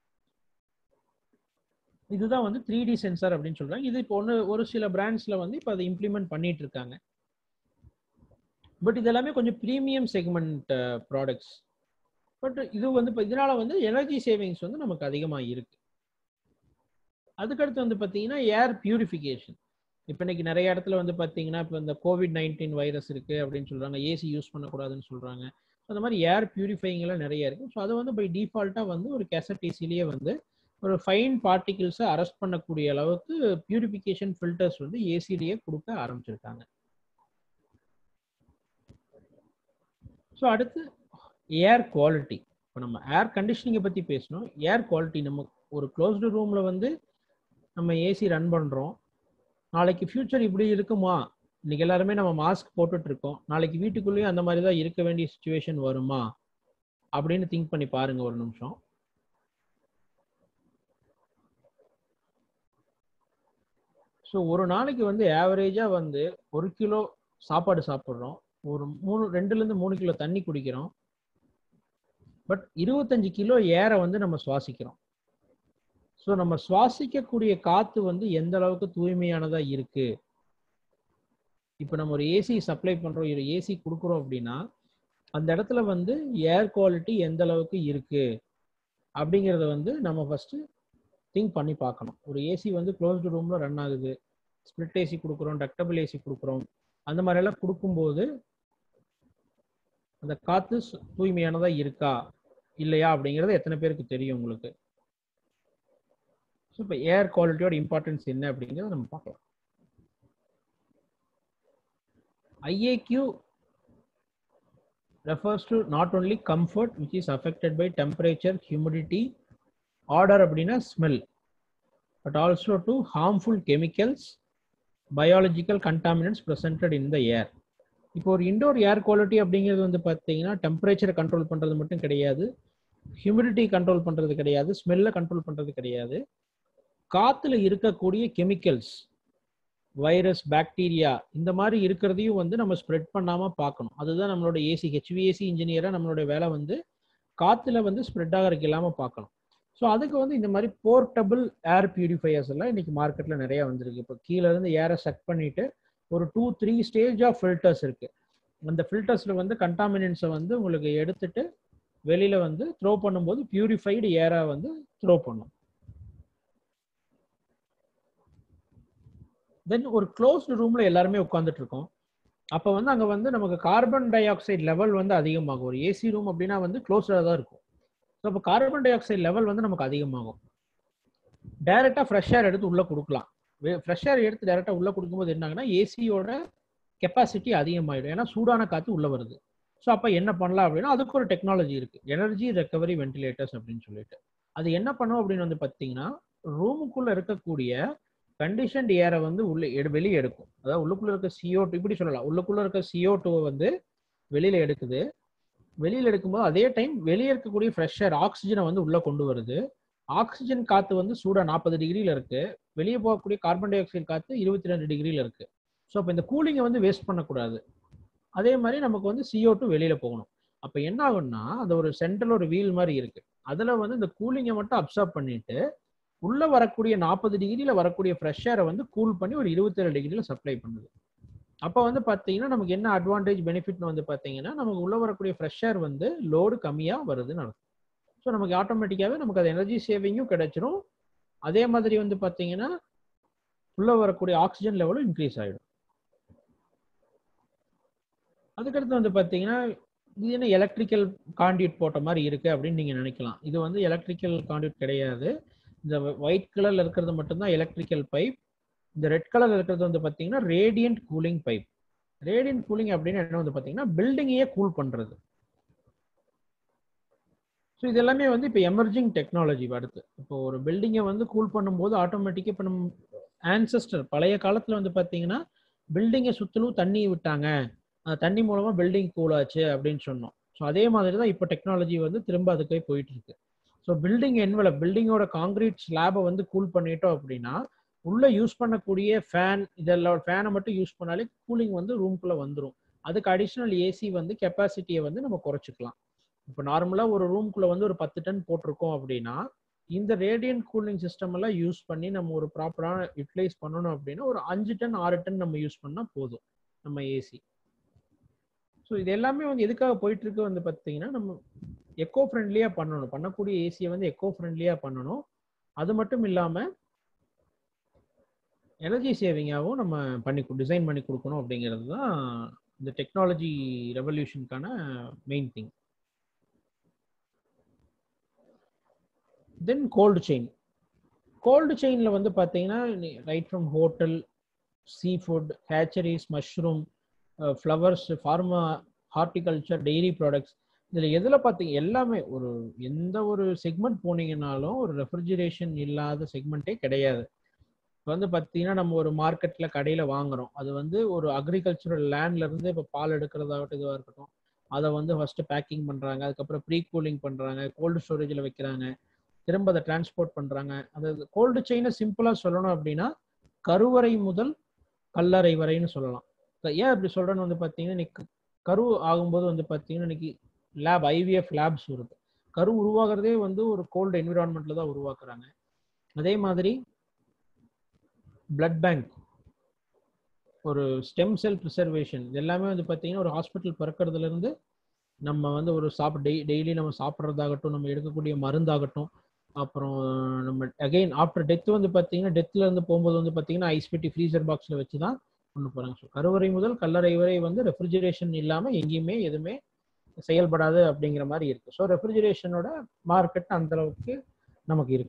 இதுதான் வந்து த்ரீ டி சென்சார் அப்படின்னு சொல்றாங்க இது இப்போ ஒன்று ஒரு சில பிராண்ட்ஸ்ல வந்து இப்போ அதை இம்ப்ளிமெண்ட் பண்ணிட்டு இருக்காங்க பட் இது எல்லாமே கொஞ்சம் ப்ரீமியம் செக்மெண்ட் ப்ராடக்ட்ஸ் பட் இது வந்து இப்போ இதனால வந்து எனர்ஜி சேவிங்ஸ் வந்து நமக்கு அதிகமாக இருக்கு அதுக்கடுத்து வந்து பார்த்தீங்கன்னா ஏர் பியூரிஃபிகேஷன் இப்போ இன்னைக்கு நிறைய இடத்துல வந்து பார்த்தீங்கன்னா இப்போ இந்த கோவிட் நைன்டீன் வைரஸ் இருக்கு அப்படின்னு சொல்றாங்க ஏசி யூஸ் பண்ணக்கூடாதுன்னு சொல்றாங்க அந்த மாதிரி ஏர் பியூரிஃபைங் எல்லாம் நிறைய இருக்கு ஸோ அதை வந்து பை டிஃபால்ட்டாக வந்து ஒரு கேசட் ஏசிலேயே வந்து ஒரு ஃபைன் பார்ட்டிகிள்ஸை அரெஸ்ட் பண்ணக்கூடிய அளவுக்கு பியூரிஃபிகேஷன் ஃபில்டர்ஸ் வந்து ஏசிலேயே கொடுக்க ஆரம்பிச்சிருக்காங்க ஸோ அடுத்து ஏர் குவாலிட்டி இப்போ நம்ம ஏர் கண்டிஷனிங்கை பற்றி பேசணும் ஏர் குவாலிட்டி நம்ம ஒரு க்ளோஸ்டு ரூமில் வந்து நம்ம ஏசி ரன் பண்ணுறோம் நாளைக்கு ஃபியூச்சர் இப்படி இருக்குமா இன்னைக்கு எல்லாருமே நம்ம மாஸ்க் போட்டுட்டு இருக்கோம் நாளைக்கு வீட்டுக்குள்ளேயும் அந்த மாதிரி தான் இருக்க வேண்டிய சுச்சுவேஷன் வருமா அப்படின்னு திங்க் பண்ணி பாருங்க ஒரு நிமிஷம் ஸோ ஒரு நாளைக்கு வந்து ஆவரேஜாக வந்து ஒரு கிலோ சாப்பாடு சாப்பிட்றோம் ஒரு மூணு ரெண்டுலேருந்து மூணு கிலோ தண்ணி குடிக்கிறோம் பட் இருபத்தஞ்சு கிலோ ஏரை வந்து நம்ம சுவாசிக்கிறோம் ஸோ நம்ம சுவாசிக்கக்கூடிய காற்று வந்து எந்த அளவுக்கு தூய்மையானதாக இருக்கு இப்போ நம்ம ஒரு ஏசி சப்ளை பண்ணுறோம் ஒரு ஏசி கொடுக்குறோம் அப்படின்னா அந்த இடத்துல வந்து ஏர் குவாலிட்டி எந்த அளவுக்கு இருக்கு அப்படிங்கிறத வந்து நம்ம ஃபர்ஸ்ட் திங்க் பண்ணி பார்க்கணும் ஒரு ஏசி வந்து க்ளோஸ்டு ரூம்ல ரன் ஆகுது ஸ்பிளிட் ஏசி கொடுக்குறோம் டக்டபிள் ஏசி கொடுக்குறோம் அந்த மாதிரி எல்லாம் கொடுக்கும்போது அந்த காத்து தூய்மையானதா இருக்கா இல்லையா அப்படிங்கிறது எத்தனை பேருக்கு தெரியும் உங்களுக்கு ஸோ இப்போ ஏர் குவாலிட்டியோட இம்பார்ட்டன்ஸ் என்ன அப்படிங்கிறத நம்ம பார்க்கலாம் ஐஏக்யூ refers to not only comfort which is affected by temperature humidity order அப்படின்னா smell but also to harmful chemicals biological contaminants presented in the air இப்போ ஒரு இண்டோர் ஏர் குவாலிட்டி அப்படிங்கிறது வந்து பார்த்தீங்கன்னா டெம்பரேச்சரை கண்ட்ரோல் பண்ணுறது மட்டும் கிடையாது ஹியூமிடிட்டி கண்ட்ரோல் பண்ணுறது கிடையாது ஸ்மெல்லை கண்ட்ரோல் பண்ணுறது கிடையாது காற்றுல இருக்கக்கூடிய கெமிக்கல்ஸ் வைரஸ் பாக்டீரியா இந்த மாதிரி இருக்கிறதையும் வந்து நம்ம ஸ்ப்ரெட் பண்ணாம பார்க்கணும் அதுதான் நம்மளோட ஏசி ஹெச்விஏசி இன்ஜினியரா நம்மளோட வேலை வந்து காத்துல வந்து ஸ்ப்ரெட் ஆகிறதுக்கு இல்லாம பார்க்கணும் ஸோ அதுக்கு வந்து இந்த மாதிரி போர்ட்டபிள் ஏர் பியூரிஃபையர்ஸ் எல்லாம் இன்னைக்கு மார்க்கெட்ல நிறைய வந்திருக்கு இப்போ கீழே இருந்து ஏரை செக் பண்ணிட்டு ஒரு two three stage of filters இருக்கு அந்த ஃபில்டர்ஸ்ல வந்து கண்டாமினன்ஸை வந்து உங்களுக்கு எடுத்துட்டு வெளியில வந்து த்ரோ பண்ணும்போது பியூரிஃபைடு ஏரா வந்து த்ரோ பண்ணும் தென் ஒரு க்ளோஸ்டு ரூம்ல எல்லாருமே உட்காந்துட்டு இருக்கோம் அப்போ வந்து அங்கே வந்து நமக்கு கார்பன் டை ஆக்சைடு லெவல் வந்து அதிகமாகும் ஒரு ஏசி ரூம் அப்படின்னா வந்து க்ளோஸ்டாக தான் இருக்கும் ஸோ இப்போ கார்பன் டை ஆக்சைடு லெவல் வந்து நமக்கு அதிகமாகும் டைரெக்டாக ஃப்ரெஷ் ஏர் எடுத்து உள்ளே கொடுக்கலாம் ஃப்ரெஷ் ஏர் எடுத்து டைரெக்டாக உள்ளே கொடுக்கும்போது என்னாங்கன்னா ஏசியோட கெப்பாசிட்டி அதிகமாகிடும் ஏன்னா சூடான காற்று உள்ளே வருது ஸோ அப்போ என்ன பண்ணலாம் அப்படின்னா அதுக்கு ஒரு டெக்னாலஜி இருக்கு எனர்ஜி ரெக்கவரி வென்டிலேட்டர்ஸ் அப்படின்னு சொல்லிட்டு அது என்ன பண்ணும் அப்படின்னு வந்து பார்த்தீங்கன்னா ரூமுக்குள்ள இருக்கக்கூடிய கண்டிஷன்ட் ஏரை வந்து உள்ள எடு வெளியே எடுக்கும் அதாவது உள்ளுக்குள்ள இருக்க சிஓ இப்படி சொல்லலாம் உள்ளுக்குள்ள இருக்க சிஓ டூவை வந்து வெளியில எடுக்குது வெளியில எடுக்கும்போது அதே டைம் வெளியே இருக்கக்கூடிய ஃப்ரெஷ் ஏர் ஆக்சிஜனை வந்து உள்ள கொண்டு வருது ஆக்சிஜன் காத்து வந்து சூடா நாற்பது டிகிரியில இருக்கு வெளியே போகக்கூடிய கார்பன் டை ஆக்சைடு காத்து இருபத்தி ரெண்டு டிகிரியில இருக்கு ஸோ அப்போ இந்த கூலிங்கை வந்து வேஸ்ட் பண்ணக்கூடாது அதே மாதிரி நமக்கு வந்து சிஓ டூ வெளியில போகணும் அப்போ என்ன ஆகும்னா அந்த ஒரு சென்ட்ரல் ஒரு வீல் மாதிரி இருக்கு அதுல வந்து இந்த கூலிங்கை மட்டும் அப்சர்வ் பண்ணிட்டு உள்ள வரக்கூடிய நாற்பது டிகிரியில வரக்கூடிய ஃப்ரெஷ் ஏரை வந்து கூல் பண்ணி ஒரு இருபத்தேழு டிகிரியில சப்ளை பண்ணுது அப்போ வந்து பார்த்தீங்கன்னா நமக்கு என்ன அட்வான்டேஜ் பெனிஃபிட்னு வந்து பார்த்தீங்கன்னா நமக்கு உள்ள வரக்கூடிய ஃப்ரெஷ் ஏர் வந்து லோடு கம்மியாக வருதுன்னு அர்த்தம் ஸோ நமக்கு ஆட்டோமேட்டிக்காகவே நமக்கு அது எனர்ஜி சேவிங்கும் கிடைச்சிரும் அதே மாதிரி வந்து பார்த்தீங்கன்னா உள்ள வரக்கூடிய ஆக்சிஜன் லெவலும் இன்க்ரீஸ் ஆகிடும் அதுக்கடுத்து வந்து பார்த்தீங்கன்னா இது என்ன எலக்ட்ரிக்கல் காண்டியூட் போட்ட மாதிரி இருக்கு அப்படின்னு நீங்க நினைக்கலாம் இது வந்து எலக்ட்ரிக்கல் காண்டியூட் கிடையாது இந்த ஒயிட் கலர்ல இருக்கிறது மட்டும்தான் எலக்ட்ரிக்கல் பைப் இந்த ரெட் கலர்ல இருக்கிறது வந்து பாத்தீங்கன்னா radiant cooling pipe radiant cooling அப்படின்னு என்ன வந்து பாத்தீங்கன்னா பில்டிங்கையே கூல் பண்றது ஸோ இது எல்லாமே வந்து இப்போ எமர்ஜிங் டெக்னாலஜி அடுத்து இப்போ ஒரு பில்டிங்கை வந்து கூல் பண்ணும்போது ஆட்டோமேட்டிக்காக இப்போ நம்ம ஆன்சஸ்டர் பழைய காலத்தில் வந்து பார்த்தீங்கன்னா பில்டிங்கை சுற்றிலும் தண்ணி விட்டாங்க அந்த தண்ணி மூலமா பில்டிங் கூல் ஆச்சு அப்படின்னு சொன்னோம் ஸோ அதே மாதிரி தான் இப்போ டெக்னாலஜி வந்து திரும்ப அதுக்கே போயிட்டு இருக்கு ஸோ பில்டிங் என்வலப் பில்டிங்கோட காங்கிரீட் ஸ்லாபை வந்து கூல் பண்ணிட்டோம் அப்படின்னா உள்ள யூஸ் பண்ணக்கூடிய ஃபேன் இதெல்லாம் ஃபேனை மட்டும் யூஸ் பண்ணாலே கூலிங் வந்து ரூம்குள்ள வந்துடும் அதுக்கு அடிஷ்னல் ஏசி வந்து கெப்பாசிட்டியை வந்து நம்ம குறைச்சிக்கலாம் இப்போ நார்மலாக ஒரு ரூம்குள்ள வந்து ஒரு பத்து டன் போட்டிருக்கோம் அப்படின்னா இந்த ரேடியன்ட் கூலிங் சிஸ்டம் எல்லாம் யூஸ் பண்ணி நம்ம ஒரு ப்ராப்பரான யூட்டிலைஸ் பண்ணணும் அப்படின்னா ஒரு அஞ்சு டன் ஆறு டன் நம்ம யூஸ் பண்ணால் போதும் நம்ம ஏசி ஸோ இது எல்லாமே வந்து எதுக்காக போயிட்டு இருக்கு வந்து பார்த்தீங்கன்னா நம்ம எக்கோ ஃப்ரெண்ட்லியாக பண்ணணும் பண்ணக்கூடிய ஏசியை வந்து எக்கோ ஃப்ரெண்ட்லியாக பண்ணணும் அது மட்டும் இல்லாமல் எனர்ஜி சேவிங்காகவும் நம்ம பண்ணி டிசைன் பண்ணி கொடுக்கணும் அப்படிங்கிறது தான் இந்த டெக்னாலஜி ரெவல்யூஷனுக்கான main thing then cold chain cold செயினில் வந்து பார்த்தீங்கன்னா right from hotel sea food hatcheries mushroom flowers pharma horticulture dairy products இதில் எதில் பார்த்தீங்க எல்லாமே ஒரு எந்த ஒரு செக்மெண்ட் போனீங்கன்னாலும் ஒரு ரெஃப்ரிஜரேஷன் இல்லாத செக்மெண்ட்டே கிடையாது இப்போ வந்து பார்த்தீங்கன்னா நம்ம ஒரு மார்க்கெட்டில் கடையில் வாங்குறோம் அது வந்து ஒரு அக்ரிகல்ச்சரல் லேண்ட்லேருந்து இப்போ பால் எடுக்கிறதாகட்டும் இதுவாக இருக்கட்டும் அதை வந்து ஃபஸ்ட்டு பேக்கிங் பண்ணுறாங்க அதுக்கப்புறம் ப்ரீ கூலிங் பண்ணுறாங்க கோல்டு ஸ்டோரேஜில் வைக்கிறாங்க திரும்ப அதை டிரான்ஸ்போர்ட் பண்ணுறாங்க அந்த கோல்டு செயினை சிம்பிளாக சொல்லணும் அப்படின்னா கருவறை முதல் கல்லறை வரைன்னு சொல்லலாம் ஏன் அப்படி சொல்கிறேன்னு வந்து பார்த்தீங்கன்னா இன்னைக்கு கரு ஆகும்போது வந்து பார்த்தீங்கன்னா இன்னைக்கு லேப் ஐவிஎஃப் லேப்ஸ் வருது கரு உருவாகிறதே வந்து ஒரு கோல்டு என்விரான்மெண்ட்ல தான் உருவாக்குறாங்க அதே மாதிரி பிளட் பேங்க் ஒரு ஸ்டெம் செல் ப்ரிசர்வேஷன் இது எல்லாமே வந்து பார்த்தீங்கன்னா ஒரு ஹாஸ்பிட்டல் பிறக்கிறதுல இருந்து நம்ம வந்து ஒரு சாப்பிட டெய் டெய்லி நம்ம சாப்பிட்றதாகட்டும் நம்ம எடுக்கக்கூடிய மருந்தாகட்டும் அப்புறம் நம்ம அகைன் ஆஃப்டர் டெத் வந்து பார்த்தீங்கன்னா டெத்ல இருந்து போகும்போது வந்து பார்த்தீங்கன்னா ஐஸ் பெட்டி ஃப்ரீசர் பாக்ஸில் வச்சு தான் கொண்டு போகிறாங்க ஸோ கருவறை முதல் கல்லறை வரை வந்து ரெஃப்ரிஜரேஷன் இல்லாமல் எங்கேயுமே எதுவுமே செயல்படாது அப்படிங்கிற மாதிரி இருக்கு ஸோ ரெஃப்ரிஜரேஷனோட மார்க்கெட் அந்த அளவுக்கு நமக்கு இருக்கு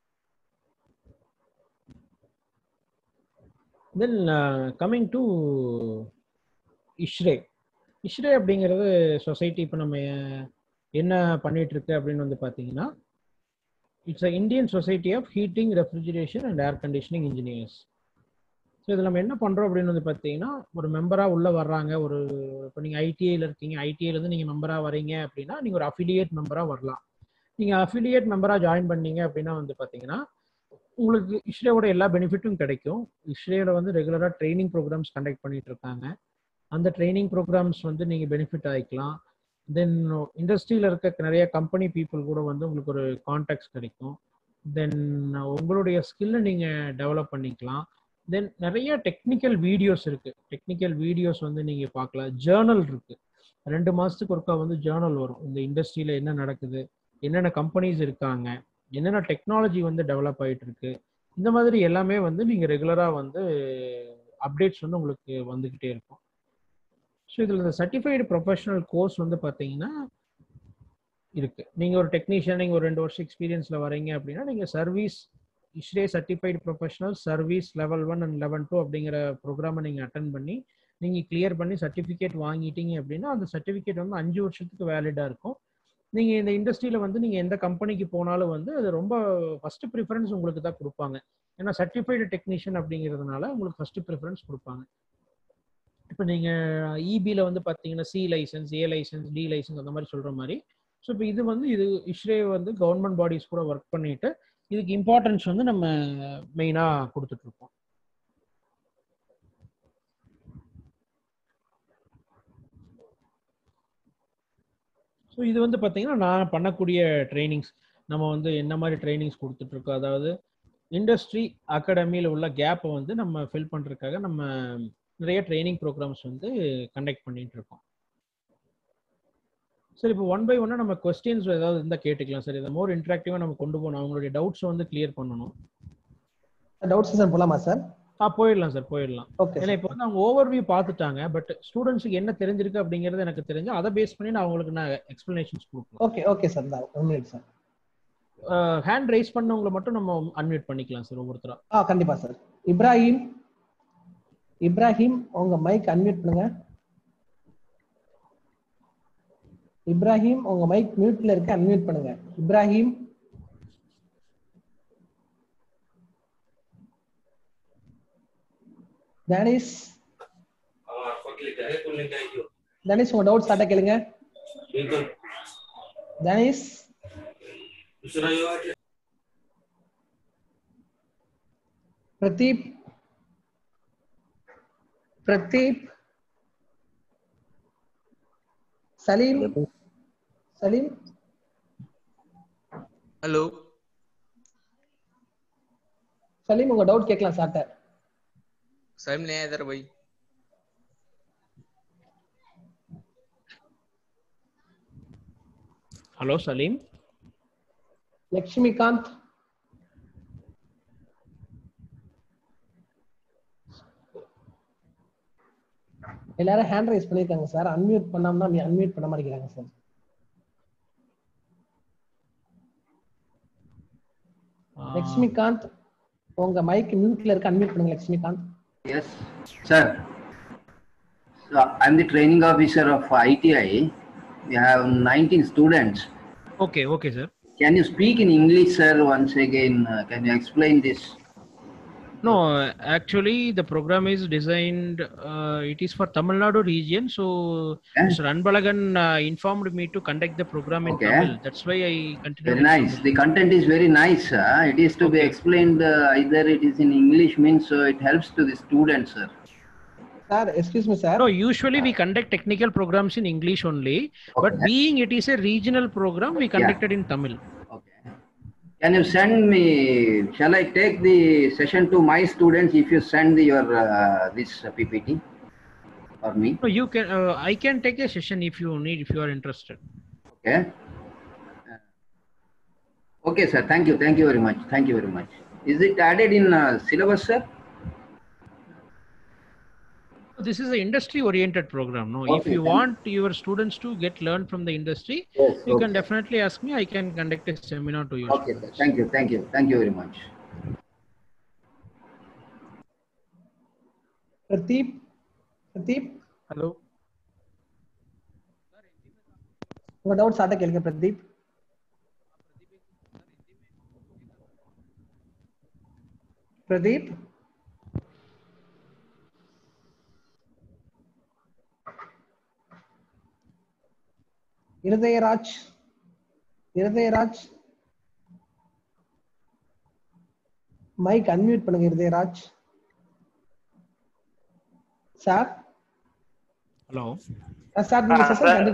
தென் கம்மிங் டு இஷ்ரே இஷ்ரே அப்படிங்கிறது சொசைட்டி இப்போ நம்ம என்ன பண்ணிட்டு இருக்கு அப்படின்னு வந்து பார்த்தீங்கன்னா it's a Indian society of heating refrigeration and air conditioning engineers so இதில் நம்ம என்ன பண்ணுறோம் அப்படின்னு வந்து பார்த்தீங்கன்னா ஒரு மெம்பராக உள்ளே வர்றாங்க ஒரு இப்போ நீங்கள் ஐடிஐயில் இருக்கீங்க ஐடிஐலேருந்து நீங்கள் மெம்பராக வரீங்க அப்படின்னா நீங்கள் ஒரு அஃபிலியேட் மெம்பராக வரலாம் நீங்கள் அஃபிலியேட் மெம்பராக ஜாயின் பண்ணீங்க அப்படின்னா வந்து பார்த்தீங்கன்னா உங்களுக்கு இஸ்ரேவோட எல்லா பெனிஃபிட்டும் கிடைக்கும் இஸ்ரேல வந்து ரெகுலராக ட்ரைனிங் ப்ரோக்ராம்ஸ் கண்டக்ட் பண்ணிட்டு இருக்காங்க அந்த ட்ரைனிங் ப்ரோக்ராம்ஸ் வந்து நீங்கள் பெனிஃபிட் ஆகிக்கலாம் தென் இண்டஸ்ட்ரியில் இருக்க நிறைய கம்பெனி பீப்புள் கூட வந்து உங்களுக்கு ஒரு கான்டாக்ட்ஸ் கிடைக்கும் தென் உங்களுடைய ஸ்கில்லை நீங்கள் டெவலப் பண்ணிக்கலாம் தென் நிறைய டெக்னிக்கல் வீடியோஸ் இருக்கு டெக்னிக்கல் வீடியோஸ் வந்து நீங்க பார்க்கலாம் ஜேர்னல் இருக்கு ரெண்டு மாசத்துக்கு ஒருக்கா வந்து ஜேர்னல் வரும் இந்த இண்டஸ்ட்ரியில என்ன நடக்குது என்னென்ன கம்பெனிஸ் இருக்காங்க என்னென்ன டெக்னாலஜி வந்து டெவலப் ஆயிட்டு இருக்கு இந்த மாதிரி எல்லாமே வந்து நீங்க ரெகுலரா வந்து அப்டேட்ஸ் வந்து உங்களுக்கு வந்துகிட்டே இருக்கும் ஸோ இதில் இந்த சர்டிஃபைடு ப்ரொஃபஷனல் கோர்ஸ் வந்து பார்த்தீங்கன்னா இருக்கு நீங்க ஒரு டெக்னீஷியன் நீங்க ஒரு ரெண்டு வருஷம் எக்ஸ்பீரியன்ஸ்ல வரீங்க அப்படின்னா நீங்க service ISHRAE certified professional service level one and level two அப்படிங்கிற ப்ரோக்ராமை நீங்க அட்டன் பண்ணி நீங்க கிளியர் பண்ணி சர்டிஃபிகேட் வாங்கிட்டீங்க அப்படின்னா அந்த சர்டிஃபிகேட் வந்து அஞ்சு வருஷத்துக்கு வேலிடா இருக்கும் நீங்க இந்த இண்டஸ்ட்ரியில வந்து நீங்க எந்த கம்பெனிக்கு போனாலும் வந்து அது ரொம்ப ஃபர்ஸ்ட் ப்ரிஃபரன்ஸ் உங்களுக்கு தான் கொடுப்பாங்க ஏன்னா சர்டிஃபைடு டெக்னீஷியன் அப்படிங்கிறதுனால உங்களுக்கு ஃபர்ஸ்ட் ப்ரிஃபரன்ஸ் கொடுப்பாங்க இப்போ நீங்க இபியில் வந்து பார்த்தீங்கன்னா C licence A licence D licence அந்த மாதிரி சொல்ற மாதிரி ஸோ இப்போ இது வந்து இது இஸ்ரே வந்து கவர்மெண்ட் பாடிஸ் கூட ஒர்க் பண்ணிட்டு இதுக்கு இம்பார்ட்டன்ஸ் வந்து நம்ம மெயினாக கொடுத்துட்டு இருக்கோம் ஸோ இது வந்து பார்த்தீங்கன்னா நான் பண்ணக்கூடிய ட்ரைனிங்ஸ் நம்ம வந்து என்ன மாதிரி ட்ரைனிங்ஸ் கொடுத்துட்டு இருக்கோம் அதாவது இண்டஸ்ட்ரி அகாடமியில் உள்ள கேப்பை வந்து நம்ம ஃபில் பண்ணுறதுக்காக நம்ம நிறைய ட்ரைனிங் ப்ரோக்ராம்ஸ் வந்து கண்டக்ட் பண்ணிட்டு இருக்கோம் சார் இப்போ ஒன் பை ஒன்னா நம்ம கொஸ்டின்ஸ் ஏதாவது இருந்தால் கேட்டுக்கலாம் சார் இதை மோர் இன்ட்ராக்டிவாக நம்ம கொண்டு போகணும் அவங்களுடைய டவுட்ஸ் வந்து கிளியர் பண்ணணும் டவுட்ஸ் சார் போலாமா சார் ஆ போயிடலாம் சார் போயிடலாம் ஓகே ஏன்னா இப்போ வந்து அவங்க ஓவர்வியூ பார்த்துட்டாங்க பட் ஸ்டூடெண்ட்ஸுக்கு என்ன தெரிஞ்சிருக்கு அப்படிங்கிறது எனக்கு தெரிஞ்சு அதை பேஸ் பண்ணி நான் அவங்களுக்கு நான் எக்ஸ்பிளனேஷன்ஸ் கொடுக்கலாம் okay okay sir one minute sir hand raise பண்ணவங்களை மட்டும் நம்ம அன்மியூட் பண்ணிக்கலாம் சார் ஒவ்வொருத்தரா ஆ கண்டிப்பா சார் இப்ராஹிம் இப்ராஹிம் உங்க மைக் அன்மியூட் பண்ணுங்க இப்ராஹிம் உங்க மைக் மியூட்ல இருக்கு அன்மியூட் பண்ணுங்க இப்ராஹிம் தனிஷ் தனிஷ் உங்க டவுட் ஸ்டார்ட்டா கேளுங்க தனிஷ் பிரதீப் பிரதீப் சலீம் சலீம் ஹலோ சலீம் உங்க டவுட் கேட்கலாம் சார்ட்ட साहब नहीं आया इधर भाई ஹலோ சலீம் லக்ஷ்மிகாந்த் எல்லாரும் ஹேண்ட் ரைஸ் பண்ணிருக்காங்க சார் அன்மியூட் பண்ணாம தான் அன்மியூட் பண்ண மாட்டேங்கிறாங்க சார் லக்ஷ்மிகாந்த் உங்க மைக் மியூட்ல இருக்கு அன்மியூட் பண்ணுங்க Lakshmikanth Yes, sir. So I'm the training officer of ITI. We have 19 students. Okay okay sir Can you speak in English, sir, once again? Uh, can you explain this? No, actually, the program is designed. Uh, it is for Tamil Nadu region. So, Yeah. Mr. Anbalagan uh, informed me to conduct the program in Okay. Tamil. That's why I continue. Very nice. The content is very nice. Sir. It is to be Okay. explained uh, either it is in English means so it helps to the students, sir. Sir excuse me sir No, usually we conduct technical programs in English only. But Okay. being it is a regional program, we conducted in Tamil. Okay. Can you send me? Shall I take the session to my students if you send your uh, this uh, PPT for me? No, you can. Uh, I can take a session if you need, if you are interested. Okay. Uh, Okay, sir. Thank you. Thank you very much. Thank you very much. Is it added in uh, syllabus, sir? This is an industry-oriented program. No, if Okay, you thank- want your students to get learn from the industry, Yes. you can definitely ask me. I can conduct a seminar to you. Okay, sir. Thank you. Thank you. Thank you very much. Pradeep Pradeep Hello. உங்க doubt ஸ்டார்ட்டா கேளுங்க Pradeep Pradeep Irudayaraj Irudayaraj mic unmute பண்ணுங்க Irudayaraj sir Hello. Sir நீங்க session